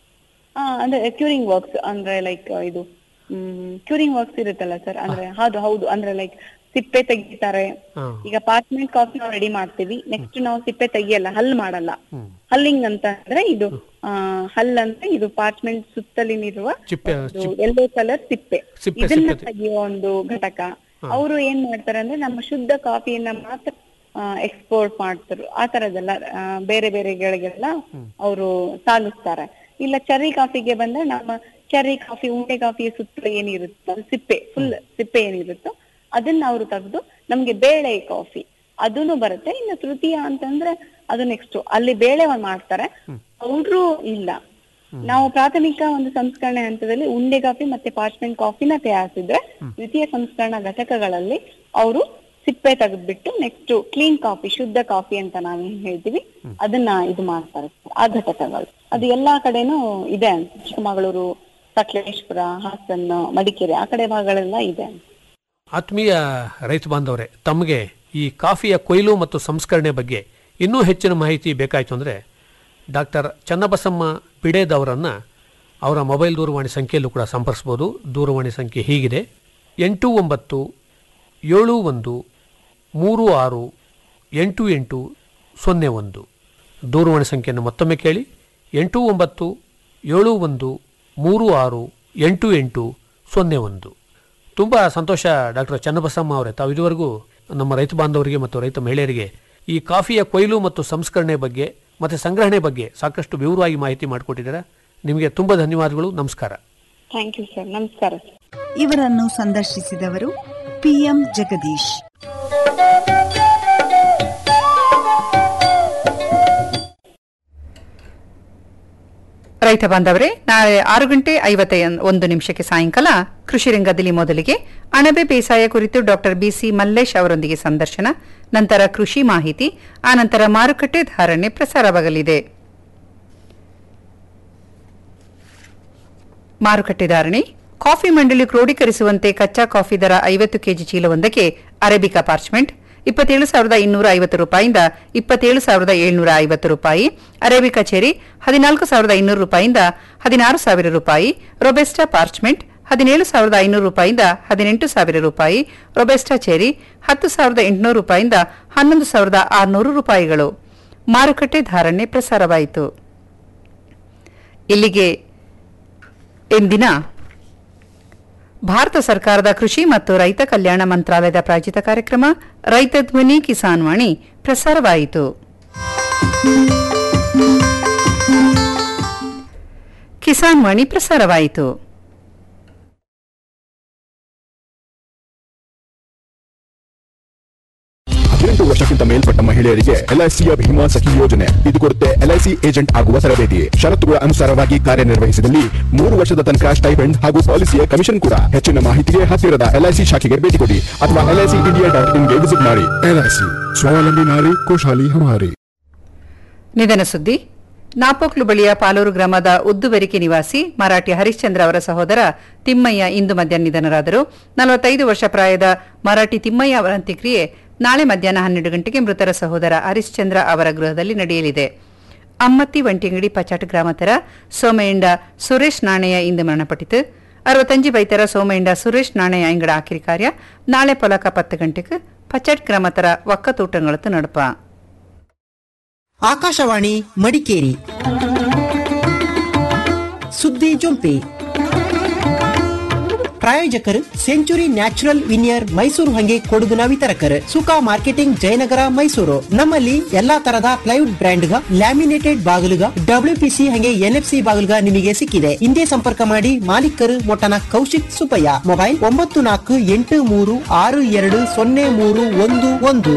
Speaker 10: ಆ, ಅಂದ್ರೆ ಕ್ಯೂರಿಂಗ್ ವರ್ಕ್ಸ್ ಅಂದ್ರೆ ಲೈಕ್ ಇದು ಕ್ಯೂರಿಂಗ್ ವರ್ಕ್ಸ್ ಇರುತ್ತಲ್ಲ ಸರ್ ಅಂದ್ರೆ ಹೌದು ಹೌದು ಅಂದ್ರೆ ಲೈಕ್ ಸಿಪ್ಪೆ ತೆಗಿತಾರೆ
Speaker 9: ಹಾ.
Speaker 10: ಈಗ ಪಾರ್ಚ್ಮೆಂಟ್ ಕಾಫಿ ನಾವು ರೆಡಿ ಮಾಡ್ತೀವಿ ನೆಕ್ಸ್ಟ್ ನಾವು ಸಿಪ್ಪೆ ತೆಗಿಯಲ್ಲ ಹಲ್ ಮಾಡಲ್ಲ ಹಲ್ಲಿಂಗ್ ಅಂತ ಅಂದ್ರೆ ಇದು ಆ, ಹಲ್ ಅಂದ್ರೆ ಇದು ಪಾರ್ಚ್ಮೆಂಟ್ ಸುತ್ತಲಿನಿರುವ
Speaker 9: ಚಿಪ್ಪೆ
Speaker 10: ಎಲ್ಲೋ ಕಲರ್ ಸಿಪ್ಪೆ
Speaker 9: ಸಿಪ್ಪೆ,
Speaker 10: ಇದನ್ನ
Speaker 9: ಸಿಪ್ಪೆ.
Speaker 10: ತೆಗೆಯುವ ಒಂದು ಘಟಕ ಅವರು ಏನ್ ಮಾಡ್ತಾರೆ ಅಂದ್ರೆ ನಮ್ಮ ಶುದ್ಧ ಕಾಫಿಯನ್ನ ಮಾತ್ರ ಎಕ್ಸ್ಪೋರ್ಟ್ ಮಾಡ್ತಾರೆ ಆ ತರದೆಲ್ಲ ಆ, ಬೇರೆ ಬೇರೆಗಳಿಗೆಲ್ಲ ಅವರು ಸಾಗಿಸ್ತಾರೆ ಇಲ್ಲ ಚೆರ್ರಿ ಕಾಫಿಗೆ ಬಂದ್ರೆ ನಮ್ಮ ಚೆರ್ರಿ ಕಾಫಿ ಉಂಡೆ ಕಾಫಿಯ ಸುತ್ತ ಏನಿರುತ್ತೋ ಅದು ಸಿಪ್ಪೆ ಫುಲ್ ಸಿಪ್ಪೆ ಏನಿರುತ್ತೋ ಅದನ್ನ ಅವರು ತೆಗೆದು ನಮ್ಗೆ ಬೇಳೆ ಕಾಫಿ ಅದನ್ನು ಬರುತ್ತೆ ಇನ್ನು ತೃತೀಯ ಅಂತಂದ್ರೆ ಅದು ನೆಕ್ಸ್ಟ್ ಅಲ್ಲಿ ಬೇಳೆ ಒಂದ್ ಮಾಡ್ತಾರೆ ಪೌಡ್ರು ಇಲ್ಲ ನಾವು ಪ್ರಾಥಮಿಕ ಒಂದು ಸಂಸ್ಕರಣೆ ಹಂತದಲ್ಲಿ ಉಂಡೆ ಕಾಫಿ ಮತ್ತೆ ಪಾರ್ಚ್ಮೆಂಟ್ ಕಾಫಿನ ತಯಾರಿಸಿದ್ರೆ ದ್ವಿತೀಯ ಸಂಸ್ಕರಣಾ ಘಟಕಗಳಲ್ಲಿ ಅವರು ಸಿಪ್ಪೆ ತೆಗೆದ್ಬಿಟ್ಟು ನೆಕ್ಸ್ಟ್ ಕ್ಲೀನ್ ಕಾಫಿ ಶುದ್ಧ ಕಾಫಿ ಅಂತ ನಾವೇನ್ ಹೇಳ್ತೀವಿ ಅದನ್ನ ಇದು ಮಾಡ್ತಾರೆ ಆ ಘಟಕಗಳು ಅದು ಎಲ್ಲಾ ಕಡೆನೂ ಇದೆ ಅಂತ ಚಿಕ್ಕಮಗಳೂರು ಸಕಲೇಶ್ಪುರ ಹಾಸನ ಮಡಿಕೇರಿ ಆ ಕಡೆ ಭಾಗಗಳೆಲ್ಲ ಇದೆ
Speaker 9: ಆತ್ಮೀಯ ರೈತ ಬಾಂಧವರೇ ತಮಗೆ ಈ ಕಾಫಿಯ ಕೊಯ್ಲು ಮತ್ತು ಸಂಸ್ಕರಣೆ ಬಗ್ಗೆ ಇನ್ನೂ ಹೆಚ್ಚಿನ ಮಾಹಿತಿ ಬೇಕಾಯಿತು ಅಂದರೆ ಡಾಕ್ಟರ್ ಚನ್ನಬಸಮ್ಮ ಬಿಡೇದವರನ್ನು ಅವರ ಮೊಬೈಲ್ ದೂರವಾಣಿ ಸಂಖ್ಯೆಯಲ್ಲೂ ಕೂಡ ಸಂಪರ್ಸ್ಬೋದು ದೂರವಾಣಿ ಸಂಖ್ಯೆ ಹೀಗಿದೆ ಎಂಟು ಒಂಬತ್ತು ಏಳು ಒಂದು ಮೂರು ಆರು ಎಂಟು ಎಂಟು ಸೊನ್ನೆ ಒಂದು ದೂರವಾಣಿ ಸಂಖ್ಯೆಯನ್ನು ಮತ್ತೊಮ್ಮೆ ಕೇಳಿ ಎಂಟು ಒಂಬತ್ತು ಏಳು ಒಂದು ಮೂರು ಆರು ಎಂಟು ಎಂಟು ಸೊನ್ನೆ ಒಂದು ತುಂಬ ಸಂತೋಷ ಡಾಕ್ಟರ್ ಚನ್ನಬಸಮ್ಮ ಅವರೇ ತಾವು ಇದುವರೆಗೂ ನಮ್ಮ ರೈತ ಬಾಂಧವರಿಗೆ ಮತ್ತು ರೈತ ಮಹಿಳೆಯರಿಗೆ ಈ ಕಾಫಿಯ ಕೊಯ್ಲು ಮತ್ತು ಸಂಸ್ಕರಣೆ ಬಗ್ಗೆ ಮತ್ತು ಸಂಗ್ರಹಣೆ ಬಗ್ಗೆ ಸಾಕಷ್ಟು ವಿವರವಾಗಿ ಮಾಹಿತಿ ಮಾಡಿಕೊಟ್ಟಿದ್ದಾರೆ ನಿಮಗೆ ತುಂಬ ಧನ್ಯವಾದಗಳು ನಮಸ್ಕಾರ
Speaker 10: ಥ್ಯಾಂಕ್ ಯು ಸರ್ ನಮಸ್ಕಾರ ಸರ್
Speaker 11: ಇವರನ್ನು ಸಂದರ್ಶಿಸಿದವರು ಪಿಎಂ ಜಗದೀಶ್
Speaker 2: ರೈತ ಬಾಂಧವರೇ ನಾಳೆ ಆರು ಗಂಟೆ ಐವತ್ತ ಒಂದು ನಿಮಿಷಕ್ಕೆ ಸಾಯಂಕಾಲ ಕೃಷಿ ರಂಗದಲ್ಲಿ ಮೊದಲಿಗೆ ಅಣಬೆ ಬೇಸಾಯ ಕುರಿತು ಡಾಕ್ಟರ್ ಬಿಸಿ ಮಲ್ಲೇಶ್ ಅವರೊಂದಿಗೆ ಸಂದರ್ಶನ ನಂತರ ಕೃಷಿ ಮಾಹಿತಿ ಆನಂತರ ಮಾರುಕಟ್ಟೆ ಧಾರಣೆ ಪ್ರಸಾರವಾಗಲಿದೆ ಮಾರುಕಟ್ಟೆ ಧಾರಣೆ ಕಾಫಿ ಮಂಡಳಿ ಕ್ರೋಢೀಕರಿಸುವಂತೆ ಕಚ್ಚಾ ಕಾಫಿ ದರ ಐವತ್ತು ಕೆಜಿ ಚೀಲವೊಂದಕ್ಕೆ ಅರೇಬಿಕಾ ಪಾರ್ಚ್ಮೆಂಟ್ ಇಪ್ಪತ್ತೇಳು ಸಾವಿರದ ಇನ್ನೂರ ಐವತ್ತು ರೂಪಾಯಿಂದ ಇಪ್ಪತ್ತೇಳು ಸಾವಿರದ ಏಳ್ನೂರ ಐವತ್ತು ರೂಪಾಯಿ ಅರೇಬಿಕಾ ಚೆರಿ ಹದಿನಾಲ್ಕು ಸಾವಿರದ ಇನ್ನೂರು ರೂಪಾಯಿಂದ ಹದಿನಾರು ಸಾವಿರ ರೂಪಾಯಿ ರೊಬೆಸ್ಟಾ ಪಾರ್ಚ್ಮೆಂಟ್ ಹದಿನೇಳು ಸಾವಿರದ ಐನೂರು ರೂಪಾಯಿಂದ ಹದಿನೆಂಟು ಸಾವಿರ ರೂಪಾಯಿ ರೊಬೆಸ್ಟಾ ಚೆರಿ ಹತ್ತು ಸಾವಿರದ ಎಂಟುನೂರು ರೂಪಾಯಿಂದ ಹನ್ನೊಂದು ಸಾವಿರದ ಆರುನೂರು ರೂಪಾಯಿಗಳು ಮಾರುಕಟ್ಟೆ ಧಾರಣೆ ಪ್ರಸಾರವಾಯಿತು ಇಲ್ಲಿಗೆ ಇಂದಿನ ಭಾರತ ಸರ್ಕಾರದ ಕೃಷಿ ಮತ್ತು ರೈತ ಕಲ್ಯಾಣ ಮಂತ್ರಾಲಯದ ಪ್ರಾಯೋಜಿತ ಕಾರ್ಯಕ್ರಮ ರೈತ ಧ್ವನಿ ಕಿಸಾನ್ ವಾಣಿ ಪ್ರಸಾರವಾಯಿತು ಕಿಸಾನ್ ವಾಣಿ ಪ್ರಸಾರವಾಯಿತು
Speaker 12: ಹದಿನೆಂಟು ವರ್ಷ ವರ್ಷಕ್ಕಿಂತ ಮೇಲ್ಪಟ್ಟ ಮಹಿಳೆಯರಿಗೆ ಎಲ್ಐಸಿಯ ಭೀಮಾ ಸಖಿ ಯೋಜನೆ ಇದು ಕೊಡುತ್ತೆ ಎಲ್ಐಸಿ ಏಜೆಂಟ್ ಆಗುವ ತರಬೇತಿ ಷರತ್ತುಗಳ ಅನುಸಾರವಾಗಿ ಕಾರ್ಯನಿರ್ವಹಿಸಿದಲ್ಲಿ ಮೂರು ವರ್ಷದ ತನಕ ಸ್ಟೈಪೆಂಡ್ ಹಾಗೂ ಪಾಲಿಸಿಯ ಕಮಿಷನ್ ಕೂಡ ಹೆಚ್ಚಿನ ಮಾಹಿತಿಗೆ ಹತ್ತಿರದ ಎಲ್ಐಸಿ ಶಾಖೆಗೆ ಭೇಟಿ ಕೊಡಿ ಅಥವಾ ಎಲ್ಐಸಿ ಇಂಡಿಯಾ ಡಾಟ್ ಇನ್ಗೆ ವಿಸಿಟ್ ಮಾಡಿ ಎಲ್ಐಸಿ ಸ್ವಾವಲಂಬಿ ನಾರಿ ಖುಷಾಲಿ ಹಮಾರಿ
Speaker 2: ನಿಧನ ಸುದ್ದಿ ನಾಪೋಕ್ಲು ಬಳಿಯ ಪಾಲೂರು ಗ್ರಾಮದ ಉದ್ದುಬೆರಿಕೆ ನಿವಾಸಿ ಮರಾಠಿ ಹರಿಶ್ಚಂದ್ರ ಅವರ ಸಹೋದರ ತಿಮ್ಮಯ್ಯ ಇಂದು ಮಧ್ಯಾಹ್ನ ನಿಧನರಾದರು ನಲವತ್ತೈದು ವರ್ಷ ಪ್ರಾಯದ ಮರಾಠಿ ತಿಮ್ಮಯ್ಯ ಅವರ ಅಂತ್ಯಕ್ರಿಯೆ ನಾಳೆ ಮಧ್ಯಾಹ್ನ ಹನ್ನೆರಡು ಗಂಟೆಗೆ ಮೃತರ ಸಹೋದರ ಹರಿಶ್ಚಂದ್ರ ಅವರ ಗೃಹದಲ್ಲಿ ನಡೆಯಲಿದೆ ಅಮ್ಮತ್ತಿ ವಂಟಿಂಗಡಿ ಪಚಾಟ್ ಗ್ರಾಮತರ ಸೋಮಯ್ಯಂಡ ಸುರೇಶ್ ನಾಣಯ್ಯ ಇಂದು ಮರಣಪಟ್ಟಿತು ಅರವತ್ತಂಜು ಬೈತರ ಸೋಮಯ್ಯಂಡ ಸುರೇಶ್ ನಾಣಯ್ಯ ಇಂಗಡ ಆಕಿರಿ ಕಾರ್ಯ ನಾಳೆ ಪೊಲಕ ಪತ್ತು ಗಂಟೆಗೆ ಪಚಾಟ್ ಗ್ರಾಮತರ ಒಕ್ಕತೂಟಂಗಳತ್ತು ನಡಪ
Speaker 13: ಆಕಾಶವಾಣಿ ಮಡಿಕೇರಿ ಸುದ್ದಿ ಜೊಂಪಿ ಪ್ರಾಯೋಜಕರು ಸೆಂಚುರಿ ನ್ಯಾಚುರಲ್ ವಿನಿಯರ್ ಮೈಸೂರು ಹಂಗೆ ಕೊಡಗುನ ವಿತರಕರು ಸುಖಾ ಮಾರ್ಕೆಟಿಂಗ್ ಜಯನಗರ ಮೈಸೂರು ನಮ್ಮಲ್ಲಿ ಎಲ್ಲಾ ತರದ ಪ್ಲೈವುಡ್ ಬ್ರ್ಯಾಂಡ್ಗ ಲ್ಯಾಮಿನೇಟೆಡ್ ಬಾಗಿಲುಗ ಡಬ್ಲ್ಯೂಪಿಸಿ ಹಂಗೆ ಎನ್ಎಫ್ಸಿ ಬಾಗಿಲುಗ ನಿಮಗೆ ಸಿಕ್ಕಿದೆ ಹಿಂದೆ ಸಂಪರ್ಕ ಮಾಡಿ ಮಾಲೀಕರು ಮೊಟ್ಟನ ಕೌಶಿಕ್ ಸುಬ್ಬಯ್ಯ ಮೊಬೈಲ್ ಒಂಬತ್ತು ನಾಲ್ಕು ಎಂಟು ಮೂರು ಆರು ಎರಡು ಸೊನ್ನೆ ಮೂರು ಒಂದು ಒಂದು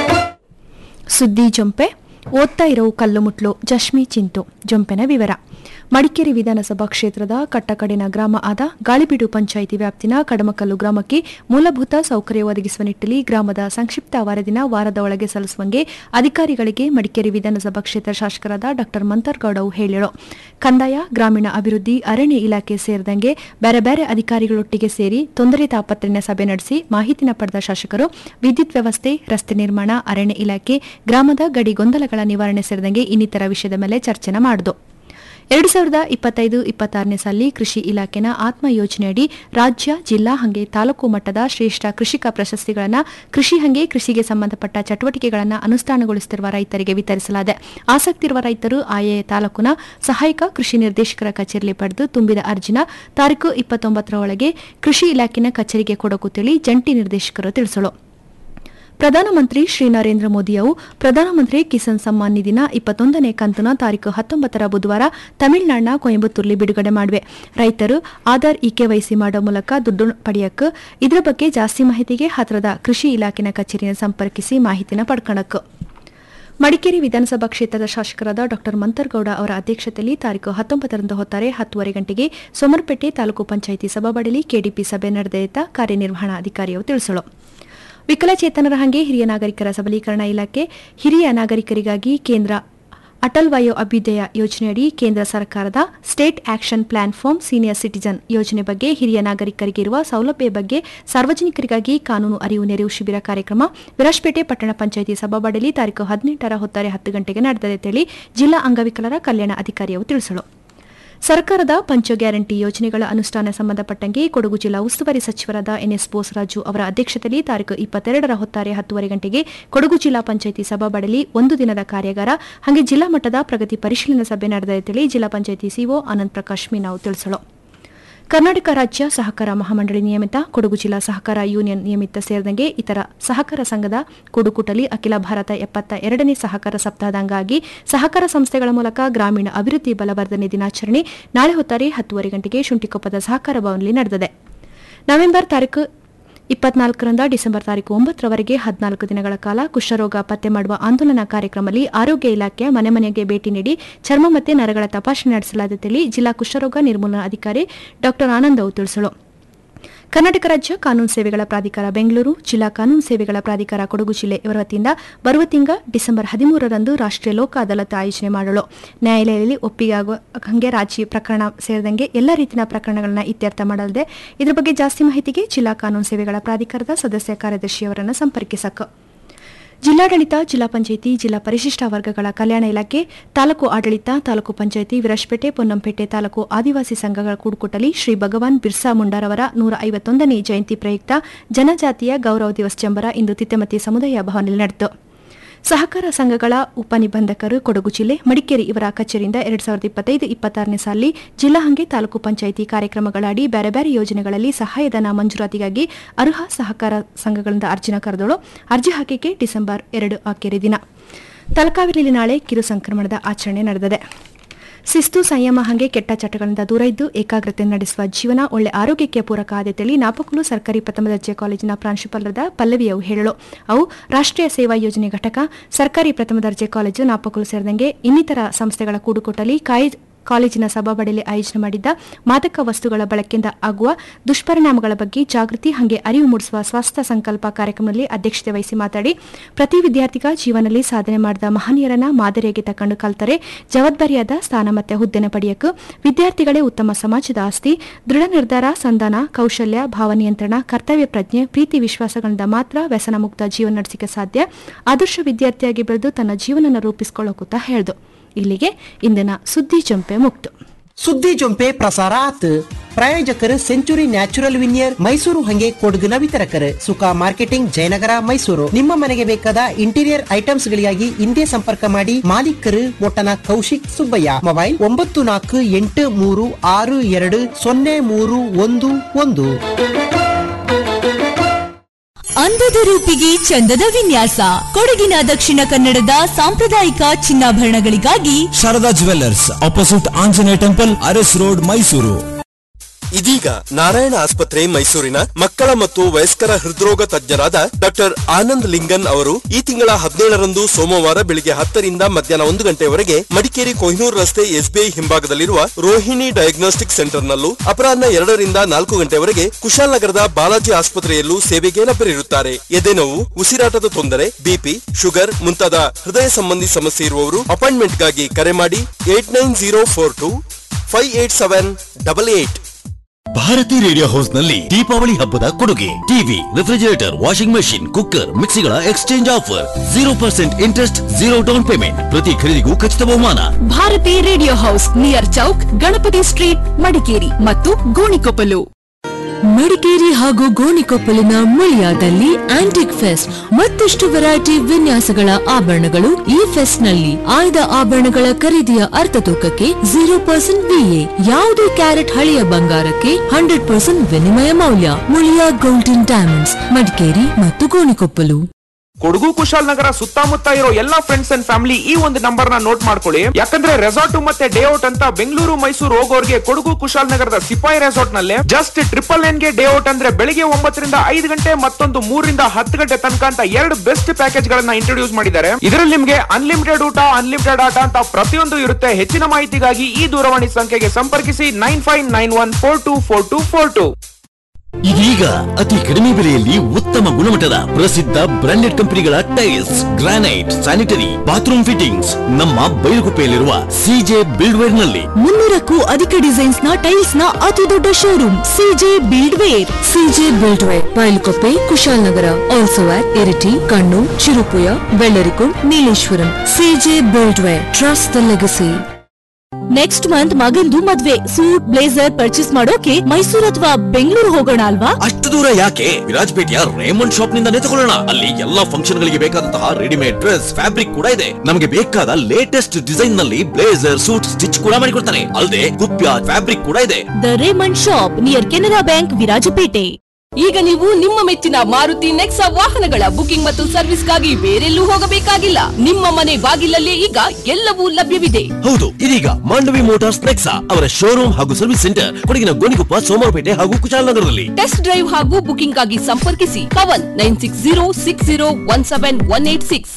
Speaker 14: ಸುದ್ದಿ ಜೊಂಪೆ ಓದ್ತಾ ಇರೋ ಕಲ್ಲು ಮುಟ್ಲು ಜಶ್ಮಿ ಚಿಂತು ಜೊಂಪೆನ ವಿವರ ಮಡಿಕೇರಿ ವಿಧಾನಸಭಾ ಕ್ಷೇತ್ರದ ಕಟ್ಟಕಡಿನ ಗ್ರಾಮ ಆದ ಗಾಳಿಬೀಡು ಪಂಚಾಯಿತಿ ವ್ಯಾಪ್ತಿನ ಕಡಮಕಲ್ಲು ಗ್ರಾಮಕ್ಕೆ ಮೂಲಭೂತ ಸೌಕರ್ಯ ಒದಗಿಸುವ ನಿಟ್ಟಿನಲ್ಲಿ ಗ್ರಾಮದ ಸಂಕ್ಷಿಪ್ತ ವರದಿನ ವಾರದ ಒಳಗೆ ಸಲ್ಲಿಸುವಂಗೆ ಅಧಿಕಾರಿಗಳಿಗೆ ಮಡಿಕೇರಿ ವಿಧಾನಸಭಾ ಕ್ಷೇತ್ರ ಶಾಸಕರಾದ ಡಾ ಮಂತರ್ಗೌಡವು ಹೇಳಿದರು ಕಂದಾಯ ಗ್ರಾಮೀಣ ಅಭಿವೃದ್ಧಿ ಅರಣ್ಯ ಇಲಾಖೆ ಸೇರಿದಂಗೆ ಬೇರೆ ಬೇರೆ ಅಧಿಕಾರಿಗಳೊಟ್ಟಿಗೆ ಸೇರಿ ತೊಂದರೆ ತಾಪತ್ರೆಯ ಸಭೆ ನಡೆಸಿ ಮಾಹಿತಿನ ಪಡೆದ ಶಾಸಕರು ವಿದ್ಯುತ್ ವ್ಯವಸ್ಥೆ ರಸ್ತೆ ನಿರ್ಮಾಣ ಅರಣ್ಯ ಇಲಾಖೆ ಗ್ರಾಮದ ಗಡಿ ಗೊಂದಲಗಳ ನಿವಾರಣೆ ಸೇರಿದಂಗೆ ಇನ್ನಿತರ ವಿಷಯದ ಮೇಲೆ ಚರ್ಚೆನ ಮಾಡಿತು ಎರಡು ಸಾವಿರದ ಇಪ್ಪತ್ತೈದು ಇಪ್ಪತ್ತಾರನೇ ಸಾಲಿ ಕೃಷಿ ಇಲಾಖೆನ ಆತ್ಮ ಯೋಜನೆಯಡಿ ರಾಜ್ಯ ಜಿಲ್ಲಾ ಹಂಗೆ ತಾಲೂಕು ಮಟ್ಟದ ಶ್ರೇಷ್ಠ ಕೃಷಿಕ ಪ್ರಶಸ್ತಿಗಳನ್ನು ಕೃಷಿ ಹಂಗೆ ಕೃಷಿಗೆ ಸಂಬಂಧಪಟ್ಟ ಚಟುವಟಿಕೆಗಳನ್ನು ಅನುಷ್ಠಾನಗೊಳಿಸುತ್ತಿರುವ ರೈತರಿಗೆ ವಿತರಿಸಲಾಗಿದೆ ಆಸಕ್ತಿ ಇರುವ ರೈತರು ಆಯಾ ತಾಲೂಕಿನ ಸಹಾಯಕ ಕೃಷಿ ನಿರ್ದೇಶಕರ ಕಚೇರಿಯಲ್ಲಿ ಪಡೆದು ತುಂಬಿದ ಅರ್ಜಿನ ತಾರೀಕು ಇಪ್ಪತ್ತೊಂಬತ್ತರ ಒಳಗೆ ಕೃಷಿ ಇಲಾಖೆನ ಕಚೇರಿಗೆ ಕೊಡಕು ತಿಳಿ ಜಂಟಿ ನಿರ್ದೇಶಕರು ತಿಳಿಸಲು ಪ್ರಧಾನಮಂತ್ರಿ ಶ್ರೀ ನರೇಂದ್ರ ಮೋದಿಯವರು ಪ್ರಧಾನಮಂತ್ರಿ ಕಿಸಾನ್ ಸಮ್ಮಾನ್ ನಿಧಿನ ಇಪ್ಪತ್ತೊಂದನೇ ಕಂತನ ತಾರೀಕು ಹತ್ತೊಂಬತ್ತರ ಬುಧವಾರ ತಮಿಳುನಾಡಿನ ಕೊಯಂಬತ್ತೂರ್ಲಿ ಬಿಡುಗಡೆ ಮಾಡಿವೆ ರೈತರು ಆಧಾರ್ ಇಕೆವೈಸಿ ಮಾಡೋ ಮೂಲಕ ದುಡ್ಡು ಪಡೆಯಕ್ಕೆ ಇದರ ಬಗ್ಗೆ ಜಾಸ್ತಿ ಮಾಹಿತಿಗೆ ಹತ್ತಿರದ ಕೃಷಿ ಇಲಾಖೆನ ಕಚೇರಿನ ಸಂಪರ್ಕಿಸಿ ಮಾಹಿತಿನ ಪಡ್ಕೊಳಕ್ಕೆ ಮಡಿಕೇರಿ ವಿಧಾನಸಭಾ ಕ್ಷೇತ್ರದ ಶಾಸಕರಾದ ಡಾ ಮಂತರ್ಗೌಡ ಅವರ ಅಧ್ಯಕ್ಷತೆಯಲ್ಲಿ ತಾರೀಕು ಹತ್ತೊಂಬತ್ತರಂದು ಹೊತ್ತಾರೆ ಹತ್ತುವರೆ ಗಂಟೆಗೆ ಸೋಮರ್ಪೇಟೆ ತಾಲೂಕು ಪಂಚಾಯಿತಿ ಸಭಾಬಡಲಿ ಕೆಡಿಪಿ ಸಭೆ ನಡೆದಿದ್ದ ಕಾರ್ಯನಿರ್ವಹಣಾಧಿಕಾರಿಯವರು ತಿಳಿಸಲು ವಿಕಲಚೇತನರ ಹಂಗೆ ಹಿರಿಯ ನಾಗರಿಕರ ಸಬಲೀಕರಣ ಇಲಾಖೆ ಹಿರಿಯ ನಾಗರಿಕರಿಗಾಗಿ ಕೇಂದ್ರ ಅಟಲ್ ವಯೋ ಅಭ್ಯುದಯ ಯೋಜನೆಯಡಿ ಕೇಂದ್ರ ಸರ್ಕಾರದ state action plan for senior citizen ಯೋಜನೆ ಬಗ್ಗೆ ಹಿರಿಯ ನಾಗರಿಕರಿಗೆ ಇರುವ ಸೌಲಭ್ಯ ಬಗ್ಗೆ ಸಾರ್ವಜನಿಕರಿಗಾಗಿ ಕಾನೂನು ಅರಿವು ನೆರವು ಶಿಬಿರ ಕಾರ್ಯಕ್ರಮ ವಿರಾಜಪೇಟೆ ಪಟ್ಟಣ ಪಂಚಾಯಿತಿ ಸಭಾಬಡಲಿ ತಾರೀಕು ಹದಿನೆಂಟರ ಹೊತ್ತಾರೆ ಹತ್ತು ಗಂಟೆಗೆ ನಡೆದಿದೆ ತಿಳಿ ಜಿಲ್ಲಾ ಅಂಗವಿಕಲರ ಕಲ್ಯಾಣ ಅಧಿಕಾರಿಯವರು ತಿಳಿಸಲು ಸರ್ಕಾರದ ಪಂಚ ಗ್ಯಾರಂಟಿ ಯೋಜನೆಗಳ ಅನುಷ್ಠಾನ ಸಂಬಂಧಪಟ್ಟಂಗೆ ಕೊಡಗು ಜಿಲ್ಲಾ ಉಸ್ತುವಾರಿ ಸಚಿವರಾದ ಎನ್ಎಸ್ ಬೋಸರಾಜು ಅವರ ಅಧ್ಯಕ್ಷತೆಯಲ್ಲಿ ತಾರೀಕು ಇಪ್ಪತ್ತೆರಡರ ಹೊತ್ತಾರೆ ಹತ್ತುವರೆ ಗಂಟೆಗೆ ಕೊಡಗು ಜಿಲ್ಲಾ ಪಂಚಾಯಿತಿ ಸಭಾಬಡಲಿ ಒಂದು ದಿನದ ಕಾರ್ಯಾಗಾರ ಹಾಗೆ ಜಿಲ್ಲಾ ಮಟ್ಟದ ಪ್ರಗತಿ ಪರಿಶೀಲನಾ ಸಭೆ ನಡೆದಿದೆ ತಿಳಿ ಜಿಲ್ಲಾ ಪಂಚಾಯಿತಿ ಸಿಒ ಆನಂದ್ ಪ್ರಕಾಶ್ ಮೀನಾವ್ ತಿಳಿಸಲು ಕರ್ನಾಟಕ ರಾಜ್ಯ ಸಹಕಾರ ಮಹಾಮಂಡಳಿ ನಿಯಮಿತ ಕೊಡಗು ಜಿಲ್ಲಾ ಸಹಕಾರ ಯೂನಿಯನ್ ನಿಯಮಿತ ಸೇರಿದಂಗೆ ಇತರ ಸಹಕಾರ ಸಂಘದ ಕುಡುಕುಟಲಿ ಅಖಿಲ ಭಾರತ ಎಪ್ಪತ್ತ ಎರಡನೇ ಸಹಕಾರ ಸಪ್ತಾಹದ ಅಂಗವಾಗಿ ಸಹಕಾರ ಸಂಸ್ಥೆಗಳ ಮೂಲಕ ಗ್ರಾಮೀಣ ಅಭಿವೃದ್ಧಿ ಬಲವರ್ಧನೆ ದಿನಾಚರಣೆ ನಾಳೆ ಹೊತ್ತಾರೆ ಹತ್ತುವರೆ ಗಂಟೆಗೆ ಶುಂಠಿಕೊಪ್ಪದ ಸಹಕಾರ ಭವನದಲ್ಲಿ ನಡೆದಿದೆ ನವೆಂಬರ್ ತಾರೀಕು ಇಪ್ಪತ್ನಾಲ್ಕರಿಂದ ಡಿಸೆಂಬರ್ ತಾರೀಕು ಒಂಬತ್ತರವರೆಗೆ ಹದಿನಾಲ್ಕು ದಿನಗಳ ಕಾಲ ಕುಷ್ಠರೋಗ ಪತ್ತೆ ಮಾಡುವ ಆಂದೋಲನ ಕಾರ್ಯಕ್ರಮದಲ್ಲಿ ಆರೋಗ್ಯ ಇಲಾಖೆಯ ಮನೆ ಮನೆಗೆ ಭೇಟಿ ನೀಡಿ ಚರ್ಮ ಮತ್ತು ನರಗಳ ತಪಾಸಣೆ ನಡೆಸಲಾಗುತ್ತದೆ ಜಿಲ್ಲಾ ಕುಷ್ಠರೋಗ ನಿರ್ಮೂಲನಾ ಅಧಿಕಾರಿ ಡಾ ಆನಂದ್ ಅವು ತಿಳಿಸಲು ಕರ್ನಾಟಕ ರಾಜ್ಯ ಕಾನೂನು ಸೇವೆಗಳ ಪ್ರಾಧಿಕಾರ ಬೆಂಗಳೂರು ಜಿಲ್ಲಾ ಕಾನೂನು ಸೇವೆಗಳ ಪ್ರಾಧಿಕಾರ ಕೊಡಗು ಜಿಲ್ಲೆ ಇವರ ವತಿಯಿಂದ ಬರುವ ತಿಂಗ ಡಿಸೆಂಬರ್ ಹದಿಮೂರರಂದು ರಾಷ್ಟ್ರೀಯ ಲೋಕ ಅದಾಲತ್ ಆಯೋಜನೆ ಮಾಡಲು ನ್ಯಾಯಾಲಯದಲ್ಲಿ ಒಪ್ಪಿಗೆ ಆಗುವ ಹಂಗೆ ರಾಜಿ ಪ್ರಕರಣ ಸೇರಿದಂಗೆ ಎಲ್ಲ ರೀತಿಯ ಪ್ರಕರಣಗಳನ್ನು ಇತ್ಯರ್ಥ ಮಾಡಲಿದೆ ಇದರ ಬಗ್ಗೆ ಜಾಸ್ತಿ ಮಾಹಿತಿಗೆ ಜಿಲ್ಲಾ ಕಾನೂನು ಸೇವೆಗಳ ಪ್ರಾಧಿಕಾರದ ಸದಸ್ಯ ಕಾರ್ಯದರ್ಶಿಯವರನ್ನು ಸಂಪರ್ಕಿಸಕ ಜಿಲ್ಲಾಡಳಿತ ಜಿಲ್ಲಾ ಪಂಚಾಯಿತಿ ಜಿಲ್ಲಾ ಪರಿಶಿಷ್ಟ ವರ್ಗಗಳ ಕಲ್ಯಾಣ ಇಲಾಖೆ ತಾಲೂಕು ಆಡಳಿತ ತಾಲೂಕು ಪಂಚಾಯಿತಿ ವಿರಾಜಪೇಟೆ ಪೊನ್ನಂಪೇಟೆ ತಾಲೂಕು ಆದಿವಾಸಿ ಸಂಘಗಳ ಕೂಡುಕುಟಲಿ ಶ್ರೀ ಭಗವಾನ್ ಬಿರ್ಸಾ ಮುಂಡಾರವರ ನೂರ ಐವತ್ತೊಂದನೇ ಜಯಂತಿ ಪ್ರಯುಕ್ತ ಜನಜಾತಿಯ ಗೌರವ ದಿವಸ್ ಚಂಬರ ಇಂದು ತಿತ್ತಮತಿ ಸಮುದಾಯ ಭವನದಲ್ಲಿ ನಡೆಯಿತು ಸಹಕಾರ ಸಂಘಗಳ ಉಪನಿಬಂಧಕರು ಕೊಡಗು ಜಿಲ್ಲೆ ಮಡಿಕೇರಿ ಇವರ ಕಚೇರಿಯಿಂದ ಎರಡ್ ಸಾವಿರದ ಇಪ್ಪತ್ತೈದು ಇಪ್ಪತ್ತಾರನೇ ಸಾಲಿ ಜಿಲ್ಲಾ ಹಂಗೆ ತಾಲೂಕು ಪಂಚಾಯಿತಿ ಕಾರ್ಯಕ್ರಮಗಳಡಿ ಬೇರೆ ಬೇರೆ ಯೋಜನೆಗಳಲ್ಲಿ ಸಹಾಯಧನ ಮಂಜೂರಾತಿಗಾಗಿ ಅರ್ಹ ಸಹಕಾರ ಸಂಘಗಳಿಂದ ಅರ್ಜಿನ ಕರೆದಳು ಅರ್ಜಿ ಹಾಕಿಕೆ ಡಿಸೆಂಬರ್ ಎರಡು ಆಕೆರೆ ದಿನ ತಲಕಾವೇರಿಯಲ್ಲಿ ನಾಳೆ ಕಿರು ಸಂಕ್ರಮಣದ ಆಚರಣೆ ನಡೆದಿದೆ ಶಿಸ್ತು ಸಂಯಮ ಹಾಗೆ ಕೆಟ್ಟ ಚಟಗಳಿಂದ ದೂರ ಇದ್ದು ಏಕಾಗ್ರತೆ ನಡೆಸುವ ಜೀವನ ಒಳ್ಳೆ ಆರೋಗ್ಯಕ್ಕೆ ಪೂರಕ ಆದ್ಯತೆಯಲ್ಲಿ ನಾಪಕಲು ಸರ್ಕಾರಿ ಪ್ರಥಮ ದರ್ಜೆ ಕಾಲೇಜಿನ ಪ್ರಾಂಶುಪಾಲರಾದ ಪಲ್ಲವಿಯವು ಹೇಳಲು ಅವು ರಾಷ್ಟ್ರೀಯ ಸೇವಾ ಯೋಜನೆ ಘಟಕ ಸರ್ಕಾರಿ ಪ್ರಥಮ ದರ್ಜೆ ಕಾಲೇಜು ನಾಪಕಲು ಸೇರಿದಂಗೆ ಇನ್ನಿತರ ಸಂಸ್ಥೆಗಳ ಕೂಡುಕೊಟ್ಟಲ್ಲಿ ಕಾಯಿ ಕಾಲೇಜಿನ ಸಭಾಬಡಿಯಲ್ಲಿ ಆಯೋಜನೆ ಮಾಡಿದ್ದ ಮಾದಕ ವಸ್ತುಗಳ ಬಳಕೆಯಿಂದ ಆಗುವ ದುಷ್ಪರಿಣಾಮಗಳ ಬಗ್ಗೆ ಜಾಗೃತಿ ಹಾಗೆ ಅರಿವು ಮೂಡಿಸುವ ಸ್ವಾಸ್ಥ್ಯ ಸಂಕಲ್ಪ ಕಾರ್ಯಕ್ರಮದಲ್ಲಿ ಅಧ್ಯಕ್ಷತೆ ವಹಿಸಿ ಮಾತಾಡಿ ಪ್ರತಿ ವಿದ್ಯಾರ್ಥಿಗ ಜೀವನದಲ್ಲಿ ಸಾಧನೆ ಮಾಡಿದ ಮಹನೀಯರನ್ನ ಮಾದರಿಯಾಗಿ ತಕೊಂಡು ಕಲ್ತರೆ ಜವಾಬ್ದಾರಿಯಾದ ಸ್ಥಾನ ಮತ್ತೆ ಹುದ್ದೆನ ಪಡೆಯಕ್ಕೆ ವಿದ್ಯಾರ್ಥಿಗಳೇ ಉತ್ತಮ ಸಮಾಜದ ಆಸ್ತಿ ದೃಢ ನಿರ್ಧಾರ ಸಂಧಾನ ಕೌಶಲ್ಯ ಭಾವನಿಯಂತ್ರಣ ಕರ್ತವ್ಯ ಪ್ರಜ್ಞೆ ಪ್ರೀತಿ ವಿಶ್ವಾಸಗಳಿಂದ ಮಾತ್ರ ವ್ಯಸನ ಮುಕ್ತ ಜೀವನ ನಡೆಸಿಕೆ ಸಾಧ್ಯ ಆದರ್ಶ ವಿದ್ಯಾರ್ಥಿಯಾಗಿ ಬೆಳೆದು ತನ್ನ ಜೀವನನ ರೂಪಿಸಿಕೊಳ್ಳೋಕುತ್ತಾ ಹೇಳ್ದು ಇಲ್ಲಿಗೆ ಇಂದಿನ ಸುದ್ದಿ ಚಂಪೆ ಮುಕ್ತು
Speaker 13: ಸುದ್ದಿ ಜೊಂಪೆ ಪ್ರಸಾರ ಆತ್ ಪ್ರಾಯೋಜಕರು ಸೆಂಚುರಿ ನ್ಯಾಚುರಲ್ ವಿನಿಯರ್ ಮೈಸೂರು ಹಂಗೆ ಕೊಡಗಿನ ವಿತರಕರು ಸುಖ ಮಾರ್ಕೆಟಿಂಗ್ ಜಯನಗರ ಮೈಸೂರು ನಿಮ್ಮ ಮನೆಗೆ ಬೇಕಾದ ಇಂಟೀರಿಯರ್ ಐಟಮ್ಸ್ ಗಳಿಗಾಗಿ ಹಿಂದೆ ಸಂಪರ್ಕ ಮಾಡಿ ಮಾಲೀಕರು ಮೊಟ್ಟನ ಕೌಶಿಕ್ ಸುಬ್ಬಯ್ಯ ಮೊಬೈಲ್ ಒಂಬತ್ತು ನಾಲ್ಕು ಎಂಟು ಮೂರು ಆರು ಎರಡು ಸೊನ್ನೆ ಮೂರು ಒಂದು ಒಂದು
Speaker 15: ಅಂದದ ರೂಪಿಗೆ ಚಂದದ ವಿನ್ಯಾಸ ಕೊಡಗಿನ ದಕ್ಷಿಣ ಕನ್ನಡದ ಸಾಂಪ್ರದಾಯಿಕ ಚಿನ್ನಾಭರಣಗಳಿಗಾಗಿ
Speaker 16: Sharada jewellers opposite Anjaneya temple Urs road Mysuru
Speaker 17: ಇದೀಗ ನಾರಾಯಣ ಆಸ್ಪತ್ರೆ ಮೈಸೂರಿನ ಮಕ್ಕಳ ಮತ್ತು ವಯಸ್ಕರ ಹೃದ್ರೋಗ ತಜ್ಞರಾದ ಡಾಕ್ಟರ್ ಆನಂದ್ ಲಿಂಗನ್ ಅವರು ಈ ತಿಂಗಳ ಹದಿನೇಳರಂದು ಸೋಮವಾರ ಬೆಳಿಗ್ಗೆ ಹತ್ತರಿಂದ ಮಧ್ಯಾಹ್ನ ಒಂದು ಗಂಟೆವರೆಗೆ ಮಡಿಕೇರಿ ಕೊಹಿನೂರು ರಸ್ತೆ ಎಸ್ಬಿಐ ಹಿಂಭಾಗದಲ್ಲಿರುವ ರೋಹಿಣಿ ಡಯಾಗ್ನೋಸ್ಟಿಕ್ ಸೆಂಟರ್ನಲ್ಲೂ ಅಪರಾಹ್ನ ಎರಡರಿಂದ ನಾಲ್ಕು ಗಂಟೆವರೆಗೆ ಕುಶಾಲನಗರದ ಬಾಲಾಜಿ ಆಸ್ಪತ್ರೆಯಲ್ಲೂ ಸೇವೆಗೆ ಲಭ್ಯರಿರುತ್ತಾರೆ ಎದೆನೋವು ಉಸಿರಾಟದ ತೊಂದರೆ ಬಿಪಿ ಶುಗರ್ ಮುಂತಾದ ಹೃದಯ ಸಂಬಂಧಿ ಸಮಸ್ಯೆ ಇರುವವರು ಅಪಾಯಿಂಟ್ಮೆಂಟ್ಗಾಗಿ ಕರೆ ಮಾಡಿ eight nine zero four two five eight seven double eight
Speaker 18: Bharati radio house ನಲ್ಲಿ ದೀಪಾವಳಿ ಹಬ್ಬದ ಕೊಡುಗೆ TV refrigerator washing machine cooker ಮಿಕ್ಸಿಗಳ exchange offer zero percent interest zero down payment ಪ್ರತಿ ಖರೀದಿಗೂ ಖಚಿತ ಬಹುಮಾನ
Speaker 15: Bharati radio house near chowk Ganapati street Madikeri ಮತ್ತು ಗೋಣಿಕೊಪ್ಪಲು ಮಡಿಕೇರಿ ಹಾಗೂ ಗೋಣಿಕೊಪ್ಪಲಿನ ಮುಳಿಯಾದಲ್ಲಿ ಆಂಟಿಕ್ ಫೆಸ್ಟ್ ಮತ್ತಷ್ಟು ವೆರೈಟಿ ವಿನ್ಯಾಸಗಳ ಆಭರಣಗಳು ಈ ಫೆಸ್ಟ್ ನಲ್ಲಿ ಆಯ್ದ ಆಭರಣಗಳ ಖರೀದಿಯ ಅರ್ಧ ತೂಕಕ್ಕೆ ಜೀರೋ ಪರ್ಸೆಂಟ್ ವಿಎ ಯಾವುದೇ ಕ್ಯಾರೆಟ್ ಹಳೆಯ ಬಂಗಾರಕ್ಕೆ ಹಂಡ್ರೆಡ್ ಪರ್ಸೆಂಟ್ ವಿನಿಮಯ ಮೌಲ್ಯ ಮುಳಿಯಾ ಗೋಲ್ಡನ್ ಡೈಮಂಡ್ಸ್ ಮಡಿಕೇರಿ ಮತ್ತು ಗೋಣಿಕೊಪ್ಪಲು
Speaker 19: ಕೊಡಗು ಕುಶಾಲ್ ನಗರ ಸುತ್ತಮುತ್ತ ಇರೋ ಎಲ್ಲಾ ಫ್ರೆಂಡ್ಸ್ ಅಂಡ್ ಫ್ಯಾಮಿಲಿ ಈ ಒಂದು ನಂಬರ್ ನ ನೋಟ್ ಮಾಡ್ಕೊಳ್ಳಿ ಯಾಕಂದ್ರೆ ರೆಸಾರ್ಟ್ ಮತ್ತೆ ಡೇ ಔಟ್ ಅಂತ ಬೆಂಗಳೂರು ಮೈಸೂರು ಹೋಗೋರ್ಗೆ ಕೊಡಗು ಕುಶಾಲ್ ನಗರದ ಸಿಪಾಯಿ ರೆಸಾರ್ಟ್ ನಲ್ಲಿ ಜಸ್ಟ್ ಟ್ರಿಪಲ್ ಎನ್ ಗೆ ಡೇ ಔಟ್ ಅಂದ್ರೆ ಬೆಳಿಗ್ಗೆ ಒಂಬತ್ತರಿಂದ ಐದು ಗಂಟೆ ಮತ್ತೊಂದು ಮೂರರಿಂದ ಹತ್ತು ಗಂಟೆ ತನಕ ಅಂತ ಎರಡು ಬೆಸ್ಟ್ ಪ್ಯಾಕೇಜ್ ಗಳನ್ನ ಇಂಟ್ರೊಡ್ಯೂಸ್ ಮಾಡಿದ್ದಾರೆ ಇದರಲ್ಲಿ ನಿಮ್ಗೆ ಅನ್ಲಿಮಿಟೆಡ್ ಊಟ ಅನ್ಲಿಮಿಟೆಡ್ ಆಟ ಅಂತ ಪ್ರತಿಯೊಂದು ಇರುತ್ತೆ ಹೆಚ್ಚಿನ ಮಾಹಿತಿಗಾಗಿ ಈ ದೂರವಾಣಿ ಸಂಖ್ಯೆಗೆ ಸಂಪರ್ಕಿಸಿ nine five nine one four two four two four two
Speaker 18: ಇದೀಗ ಅತಿ ಕಡಿಮೆ ಬೆಲೆಯಲ್ಲಿ ಉತ್ತಮ ಗುಣಮಟ್ಟದ ಪ್ರಸಿದ್ಧ ಬ್ರಾಂಡೆಡ್ ಕಂಪನಿಗಳ tiles granite sanitary bathroom fittings ನಮ್ಮ ಬೈಲುಗುಪ್ಪೆಯಲ್ಲಿರುವ ಸಿಜೆ ಬಿಲ್ಡ್ವೇರ್ ನಲ್ಲಿ
Speaker 15: ಮುನ್ನೂರಕ್ಕೂ ಅಧಿಕ ಡಿಸೈನ್ಸ್ ನ ಟೈಲ್ಸ್ ನ ಅತಿ ದೊಡ್ಡ showroom CJ buildware CJ buildware Bylakuppe Kushalnagar also at Iritty Kannur Cherupuzha Bellarikund Nileshwaram CJ buildware trust the legacy next month ಮಗಂದು ಮದ್ವೆ ಸೂಟ್ ಬ್ಲೇಸರ್ ಪರ್ಚೇಸ್ ಮಾಡೋಕೆ ಮೈಸೂರು ಅಥವಾ ಬೆಂಗಳೂರು ಹೋಗೋಣ ಅಲ್ವಾ
Speaker 18: ಅಷ್ಟು ದೂರ ಯಾಕೆ ವಿರಾಜ್ಪೇಟೆಯ ರೇಮಂಡ್ ಶಾಪ್ ನಿಂದಾನೇ ತಗೊಳ್ಳೋಣ ಅಲ್ಲಿ ಎಲ್ಲಾ ಫಂಕ್ಷನ್ ಗಳಿಗೆ ಬೇಕಾದಂತಹ ರೆಡಿಮೇಡ್ ಡ್ರೆಸ್ ಫ್ಯಾಬ್ರಿಕ್ ಕೂಡ ಇದೆ ನಮಗೆ ಬೇಕಾದ ಲೇಟೆಸ್ಟ್ ಡಿಸೈನ್ ನಲ್ಲಿ ಬ್ಲೇಸರ್ ಸೂಟ್ ಸ್ಟಿಚ್ ಕೂಡ ಮಾಡಿಕೊಡ್ತಾನೆ ಅಲ್ಲದೆ ಕುಪ್ಯ ಫ್ಯಾಬ್ರಿಕ್ ಕೂಡ ಇದೆ
Speaker 15: the Raymond shop near Canara bank Virajpet
Speaker 20: ಈಗ ನೀವು ನಿಮ್ಮ ಮೆಚ್ಚಿನ ಮಾರುತಿ ನೆಕ್ಸಾ ವಾಹನಗಳ ಬುಕಿಂಗ್ ಮತ್ತು ಸರ್ವಿಸ್ಗಾಗಿ ಬೇರೆಲ್ಲೂ ಹೋಗಬೇಕಾಗಿಲ್ಲ ನಿಮ್ಮ ಮನೆ ಬಾಗಿಲಲ್ಲೇ ಈಗ ಎಲ್ಲವೂ ಲಭ್ಯವಿದೆ
Speaker 18: ಹೌದು ಇದೀಗ ಮಾಂಡವಿ ಮೋಟಾರ್ಸ್ ನೆಕ್ಸಾ ಅವರ ಶೋರೂಮ್ ಹಾಗೂ ಸರ್ವಿಸ್ ಸೆಂಟರ್ ಕೊಡಗಿನ ಗೋಣಿಕೊಪ್ಪ ಸೋಮವಾರಪೇಟೆ ಹಾಗೂ ಕುಶಾಲನಗರದಲ್ಲಿ
Speaker 20: ಟೆಸ್ಟ್ ಡ್ರೈವ್ ಹಾಗೂ ಬುಕಿಂಗ್ ಆಗಿ ಸಂಪರ್ಕಿಸಿ Pavan nine six zero six zero one seven one eight six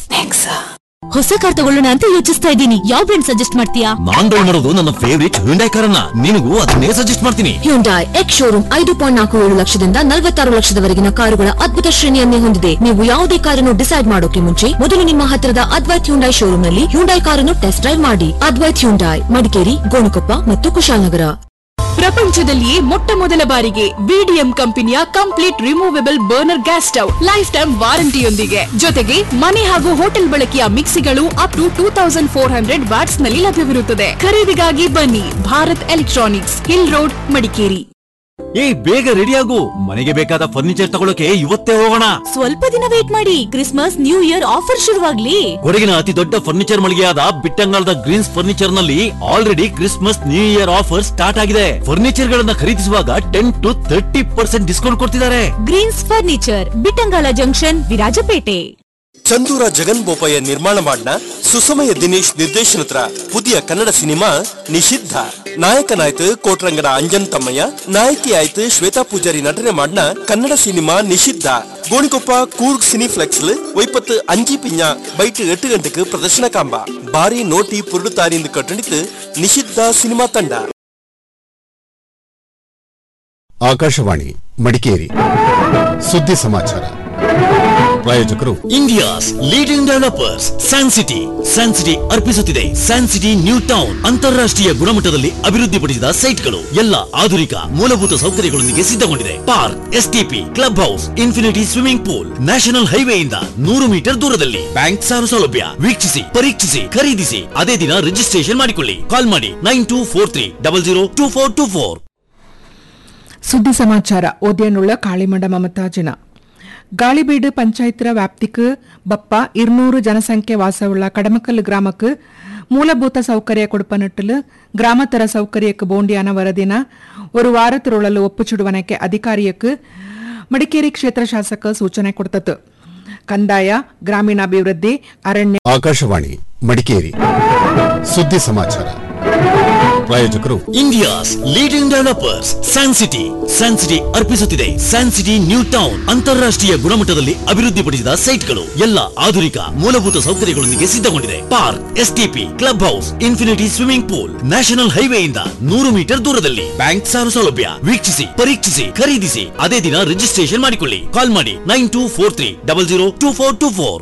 Speaker 15: ಹೊಸ ಕಾರ್ ತಗೊಳ್ಳೋಣ ಅಂತ ಯೋಚಿಸ್ತಾ ಇದ್ದೀನಿ ಯಾವ ಬ್ರ್ಯಾಂಡ್ ಸಜೆಸ್ಟ್ ಮಾಡ್ತೀಯಾ
Speaker 18: ನಾನ್ ಡ್ರೈವ್ ಮಾಡೋದು ನನ್ನ ಫೇವರಿಟ್ ಹ್ಯುಂಡೈ ಕಾರನ್ನ ನಿನಗೂ ಅದನ್ನೇ ಸಜೆಸ್ಟ್ ಮಾಡ್ತೀನಿ
Speaker 15: ಹ್ಯುಂಡಾಯ್ ಎಕ್ಸ್ ಶೋರೂಮ್ ಐದು ಪಾಯಿಂಟ್ ನಾಲ್ಕು ಏಳು ಲಕ್ಷದಿಂದ ನಲವತ್ತಾರು ಲಕ್ಷದವರೆಗಿನ ಕಾರುಗಳ ಅದ್ಭುತ ಶ್ರೇಣಿಯನ್ನೇ ಹೊಂದಿದೆ ನೀವು ಯಾವುದೇ ಕಾರನ್ನು ಡಿಸೈಡ್ ಮಾಡೋಕೆ ಮುಂಚೆ ಮೊದಲು ನಿಮ್ಮ ಹತ್ತಿರದ ಅದ್ವೈತ್ ಹ್ಯುಂಡಾಯ್ ಶೋರೂಮ್ ನಲ್ಲಿ ಹ್ಯುಂಡಾಯ್ ಕಾರನ್ನು ಟೆಸ್ಟ್ ಡ್ರೈವ್ ಮಾಡಿ ಅದ್ವೈತ್ ಹ್ಯುಂಡಾಯ್ ಮಡಿಕೇರಿ ಗೋಣಿಕೊಪ್ಪ ಮತ್ತು ಕುಶಾಲನಗರ
Speaker 20: ಪ್ರಪಂಚದಲ್ಲಿಯೇ ಮೊಟ್ಟ ಮೊದಲ ಬಾರಿಗೆ ಬಿಡಿಎಂ ಕಂಪನಿಯ complete removable burner gas stove lifetime ವಾರಂಟಿಯೊಂದಿಗೆ ಜೊತೆಗೆ ಮನೆ ಹಾಗೂ ಹೋಟೆಲ್ ಬಳಕೆಯ ಮಿಕ್ಸಿಗಳು up to two thousand four hundred watts ನಲ್ಲಿ ಲಭ್ಯವಿರುತ್ತದೆ ಖರೀದಿಗಾಗಿ ಬನ್ನಿ Bharat electronics hill road Madikeri
Speaker 18: ಏ ಬೇಗ ರೆಡಿ ಆಗು ಮನೆಗೆ ಬೇಕಾದ ಫರ್ನಿಚರ್ ತಗೊಳ್ಳೋಕೆ ಇವತ್ತೇ ಹೋಗೋಣ
Speaker 15: ಸ್ವಲ್ಪ ದಿನ ವೇಟ್ ಮಾಡಿ ಕ್ರಿಸ್ಮಸ್ ನ್ಯೂ ಇಯರ್ ಆಫರ್ ಶುರುವಾಗ್ಲಿ
Speaker 18: ಕೊಡಗಿನ ಅತಿ ದೊಡ್ಡ ಫರ್ನಿಚರ್ ಮಳಿಗೆಯಾದ ಬಿಟ್ಟಂಗಾಲದ ಗ್ರೀನ್ಸ್ ಫರ್ನಿಚರ್ ನಲ್ಲಿ already Christmas new year offer start ಆಗಿದೆ ಫರ್ನಿಚರ್ ಗಳನ್ನ ಖರೀದಿಸುವಾಗ ten to thirty percent discount ಕೊಡ್ತಿದ್ದಾರೆ
Speaker 15: greens furniture Bittangala junction Virajpet
Speaker 17: Chandoora Jagan Bopaiah ನಿರ್ಮಾಣ ಮಾಡಿನ ಸುಸಮಯ ದಿನೇಶ್ ನಿರ್ದೇಶನತ್ರ ಪುದಿಯ ಕನ್ನಡ ಸಿನಿಮಾ ನಿಷಿದ್ಧ ನಾಯಕನಾಯ್ತು ಕೋಟ್ರಂಗಡ ಅಂಜನ್ ತಮ್ಮಯ್ಯ ನಾಯಕಿ ಆಯ್ತು ಶ್ವೇತಾ ಪೂಜಾರಿ ನಟನೆ ಮಾಡಿನ ಕನ್ನಡ ಸಿನಿಮಾ ನಿಷಿದ್ಧ ಗೋಣಿಕೊಪ್ಪ ಕೂರ್ಗ್ ಸಿನಿಫ್ಲೆಕ್ಸ್ ಒಯ್ಪತ್ತು ಅಂಜಿ ಪಿಂಜ ಬೈಟ್ ಎಟ್ಟು ಗಂಟೆಗೆ ಪ್ರದರ್ಶನ ಕಾಂಬ ಬಾರಿ ನೋಟಿ ಪುರುಡುತ್ತಾರಿಂದ ಕಟ್ಟಣಿತು ನಿಷಿದ್ಧ ಸಿನಿಮಾ ತಂಡ
Speaker 12: ಆಕಾಶವಾಣಿ ಮಡಿಕೇರಿ ಸುದ್ದಿ ಸಮಾಚಾರ ಪ್ರಾಯೋಜಕರು
Speaker 18: India's leading developers San City San City ಅರ್ಪಿಸುತ್ತಿದೆ ಸ್ಯಾನ್ ಸಿಟಿ ನ್ಯೂ ಟೌನ್ ಅಂತಾರಾಷ್ಟ್ರೀಯ ಗುಣಮಟ್ಟದಲ್ಲಿ ಅಭಿವೃದ್ಧಿಪಡಿಸಿದ ಸೈಟ್ಗಳು ಎಲ್ಲ ಆಧುನಿಕ ಮೂಲಭೂತ ಸೌಕರ್ಯಗಳೊಂದಿಗೆ ಸಿದ್ಧಗೊಂಡಿದೆ park STP club house infinity swimming pool national ಹೈವೇಯಿಂದ ನೂರು ಮೀಟರ್ ದೂರದಲ್ಲಿ ಬ್ಯಾಂಕ್ ಸಾಲ ಸೌಲಭ್ಯ ವೀಕ್ಷಿಸಿ ಪರೀಕ್ಷಿಸಿ ಖರೀದಿಸಿ ಅದೇ ದಿನ ರಿಜಿಸ್ಟ್ರೇಷನ್ ಮಾಡಿಕೊಳ್ಳಿ ಕಾಲ್ ಮಾಡಿ nine two four three double zero two four two four
Speaker 21: ಸುದ್ದಿ ಸಮಾಚಾರ ಓದಿಯನ್ನುಳ್ಳ ಕಾಳಿಮಂಡ ಮಮತಾಜಿನ ಗಾಳಿಬೀಡು ಪಂಚಾಯತ್ರ ವ್ಯಾಪ್ತಿக்கு ಬಪ್ಪ இருநூறு ಜನಸಂಖ್ಯೆ ವಾಸವುಳ್ಳ ಕಡಮಕಲ್ ಗ್ರಾಮಕ್ಕೆ ಮೂಲಭೂತ ಸೌಕರ್ಯ ಕೊಡುಪನಿಟ್ಟಲು ಗ್ರಾಮತರ ಸೌಕರ್ಯಕ್ಕೆ ಬೋಂಡಿಯಾನ ವರದಿನ ஒரு வாரத்திலுள்ள ஒப்புச்சுடுவனைக்கு ಅಧಿಕಾರಿಯಕ್ಕೆ ಮಡಿಕೇರಿ ಕ್ಷೇತ್ರ ಶಾಸಕ ಸೂಚನೆ ಕೊಡ್ತತ್ತು ಕಂದಾಯ ಗ್ರಾಮೀಣಾಭಿವೃದ್ಧಿ ಅರಣ್ಯ
Speaker 12: ಆಕಾಶವಾಣಿ ಮಡಿಕೇರಿ ಸುದ್ದಿ ಸಮಾಚಾರ ಪ್ರಾಯೋಜಕರು
Speaker 18: India's leading developers San City San City ಅರ್ಪಿಸುತ್ತಿದೆ ಸ್ಯಾನ್ ಸಿಟಿ ನ್ಯೂ ಟೌನ್ ಅಂತಾರಾಷ್ಟ್ರೀಯ ಗುಣಮಟ್ಟದಲ್ಲಿ ಅಭಿವೃದ್ಧಿಪಡಿಸಿದ ಸೈಟ್ಗಳು ಎಲ್ಲ ಆಧುನಿಕ ಮೂಲಭೂತ ಸೌಕರ್ಯಗಳೊಂದಿಗೆ ಸಿದ್ಧಗೊಂಡಿದೆ park STP club house infinity swimming pool national ಹೈವೇಯಿಂದ ನೂರು ಮೀಟರ್ ದೂರದಲ್ಲಿ ಬ್ಯಾಂಕ್ ಸಾಲ ಸೌಲಭ್ಯ ವೀಕ್ಷಿಸಿ ಪರೀಕ್ಷಿಸಿ ಖರೀದಿಸಿ ಅದೇ ದಿನ ರಿಜಿಸ್ಟ್ರೇಷನ್ ಮಾಡಿಕೊಳ್ಳಿ ಕಾಲ್ ಮಾಡಿ nine two four three double zero two four two four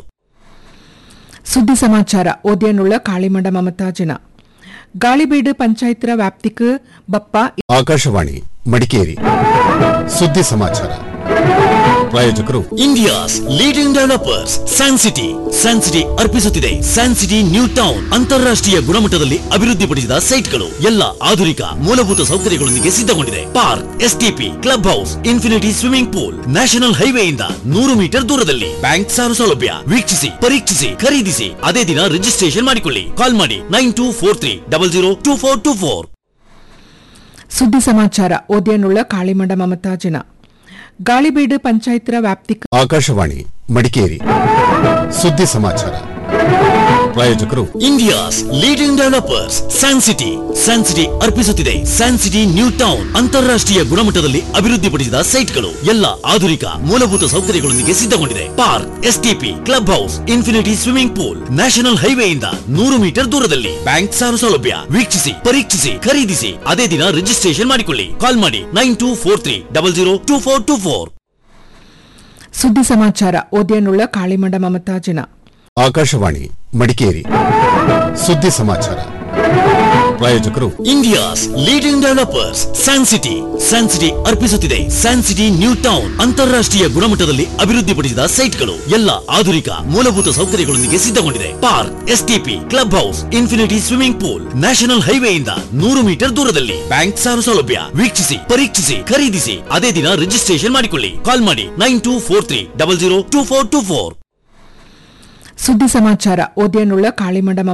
Speaker 21: ಸುದ್ದಿ ಸಮಾಚಾರ ಓದಿಯನ್ನುಳ್ಳ ಕಾಳಿಮಂಡ ಮಮತಾಜಿನ ಗಾಳಿಬೀಡು ಪಂಚಾಯತ್ರ ವ್ಯಾಪ್ತಿக்கு ಬಪ್ಪ
Speaker 12: ಆಕಾಶವಾಣಿ ಮಡಿಕೇರಿ ಸುದ್ದಿ ಸಮಾಚಾರ ಪ್ರಾಯೋಜಕರು
Speaker 18: India's leading developers San City San City ಅರ್ಪಿಸುತ್ತಿದೆ ಸ್ಯಾನ್ ಸಿಟಿ ನ್ಯೂ ಟೌನ್ ಅಂತಾರಾಷ್ಟ್ರೀಯ ಗುಣಮಟ್ಟದಲ್ಲಿ ಅಭಿವೃದ್ಧಿಪಡಿಸಿದ ಸೈಟ್ಗಳು ಎಲ್ಲ ಆಧುನಿಕ ಮೂಲಭೂತ ಸೌಕರ್ಯಗಳೊಂದಿಗೆ ಸಿದ್ಧಗೊಂಡಿದೆ park STP club house infinity swimming pool national ಹೈವೇಯಿಂದ ನೂರು ಮೀಟರ್ ದೂರದಲ್ಲಿ ಬ್ಯಾಂಕ್ ಸಾಲ ಸೌಲಭ್ಯ ವೀಕ್ಷಿಸಿ ಪರೀಕ್ಷಿಸಿ ಖರೀದಿಸಿ ಅದೇ ದಿನ ರಿಜಿಸ್ಟ್ರೇಷನ್ ಮಾಡಿಕೊಳ್ಳಿ ಕಾಲ್ ಮಾಡಿ nine two four three double zero two four two four
Speaker 21: ಸುದ್ದಿ ಸಮಾಚಾರ ಓದಿಯನ್ನುಳ್ಳ ಕಾಳಿಮಂಡ ಮಮತಾಜಿನ ಗಾಳಿಬೀಡು ಪಂಚಾಯತ್ರ ವ್ಯಾಪ್ತಿக்கு
Speaker 12: ಆಕಾಶವಾಣಿ ಮಡಿಕೇರಿ ಸುದ್ದಿ ಸಮಾಚಾರ ಪ್ರಾಯೋಜಕರು
Speaker 18: India's leading developers San City San City ಅರ್ಪಿಸುತ್ತಿದೆ ಸ್ಯಾನ್ ಸಿಟಿ ನ್ಯೂ ಟೌನ್ ಅಂತಾರಾಷ್ಟ್ರೀಯ ಗುಣಮಟ್ಟದಲ್ಲಿ ಅಭಿವೃದ್ಧಿಪಡಿಸಿದ ಸೈಟ್ಗಳು ಎಲ್ಲ ಆಧುನಿಕ ಮೂಲಭೂತ ಸೌಕರ್ಯಗಳೊಂದಿಗೆ ಸಿದ್ಧಗೊಂಡಿದೆ park STP club house infinity swimming pool national ಹೈವೇಯಿಂದ ನೂರು ಮೀಟರ್ ದೂರದಲ್ಲಿ ಬ್ಯಾಂಕ್ ಸಾಲ ಸೌಲಭ್ಯ ವೀಕ್ಷಿಸಿ ಪರೀಕ್ಷಿಸಿ ಖರೀದಿಸಿ ಅದೇ ದಿನ ರಿಜಿಸ್ಟ್ರೇಷನ್ ಮಾಡಿಕೊಳ್ಳಿ ಕಾಲ್ ಮಾಡಿ nine two four three double zero two four two four
Speaker 21: ಸುದ್ದಿ ಸಮಾಚಾರ ಓದಿಯನ್ನುಳ್ಳ ಕಾಳಿಮಂಡ ಮಮತಾಜಿನ
Speaker 12: ಆಕಾಶವಾಣಿ ಮಡಿಕೇರಿ ಸುದ್ದಿ ಸಮಾಚಾರ ಪ್ರಾಯೋಜಕರು
Speaker 18: India's leading developers San City San City ಅರ್ಪಿಸುತ್ತಿದೆ ಸ್ಯಾನ್ ಸಿಟಿ ನ್ಯೂ ಟೌನ್ ಅಂತಾರಾಷ್ಟ್ರೀಯ ಗುಣಮಟ್ಟದಲ್ಲಿ ಅಭಿವೃದ್ಧಿಪಡಿಸಿದ ಸೈಟ್ಗಳು ಎಲ್ಲ ಆಧುನಿಕ ಮೂಲಭೂತ ಸೌಕರ್ಯಗಳೊಂದಿಗೆ ಸಿದ್ಧಗೊಂಡಿದೆ park STP club house infinity swimming pool national ಹೈವೇಯಿಂದ ನೂರು ಮೀಟರ್ ದೂರದಲ್ಲಿ ಬ್ಯಾಂಕ್ ಸಾಲ ಸೌಲಭ್ಯ ವೀಕ್ಷಿಸಿ ಪರೀಕ್ಷಿಸಿ ಖರೀದಿಸಿ ಅದೇ ದಿನ ರಿಜಿಸ್ಟ್ರೇಷನ್ ಮಾಡಿಕೊಳ್ಳಿ ಕಾಲ್ ಮಾಡಿ nine two four three double zero two four two four
Speaker 21: ಸುದ್ದಿ ಸಮಾಚಾರ ಓದಿಯನ್ನುಳ್ಳ ಕಾಳಿಮಂಡ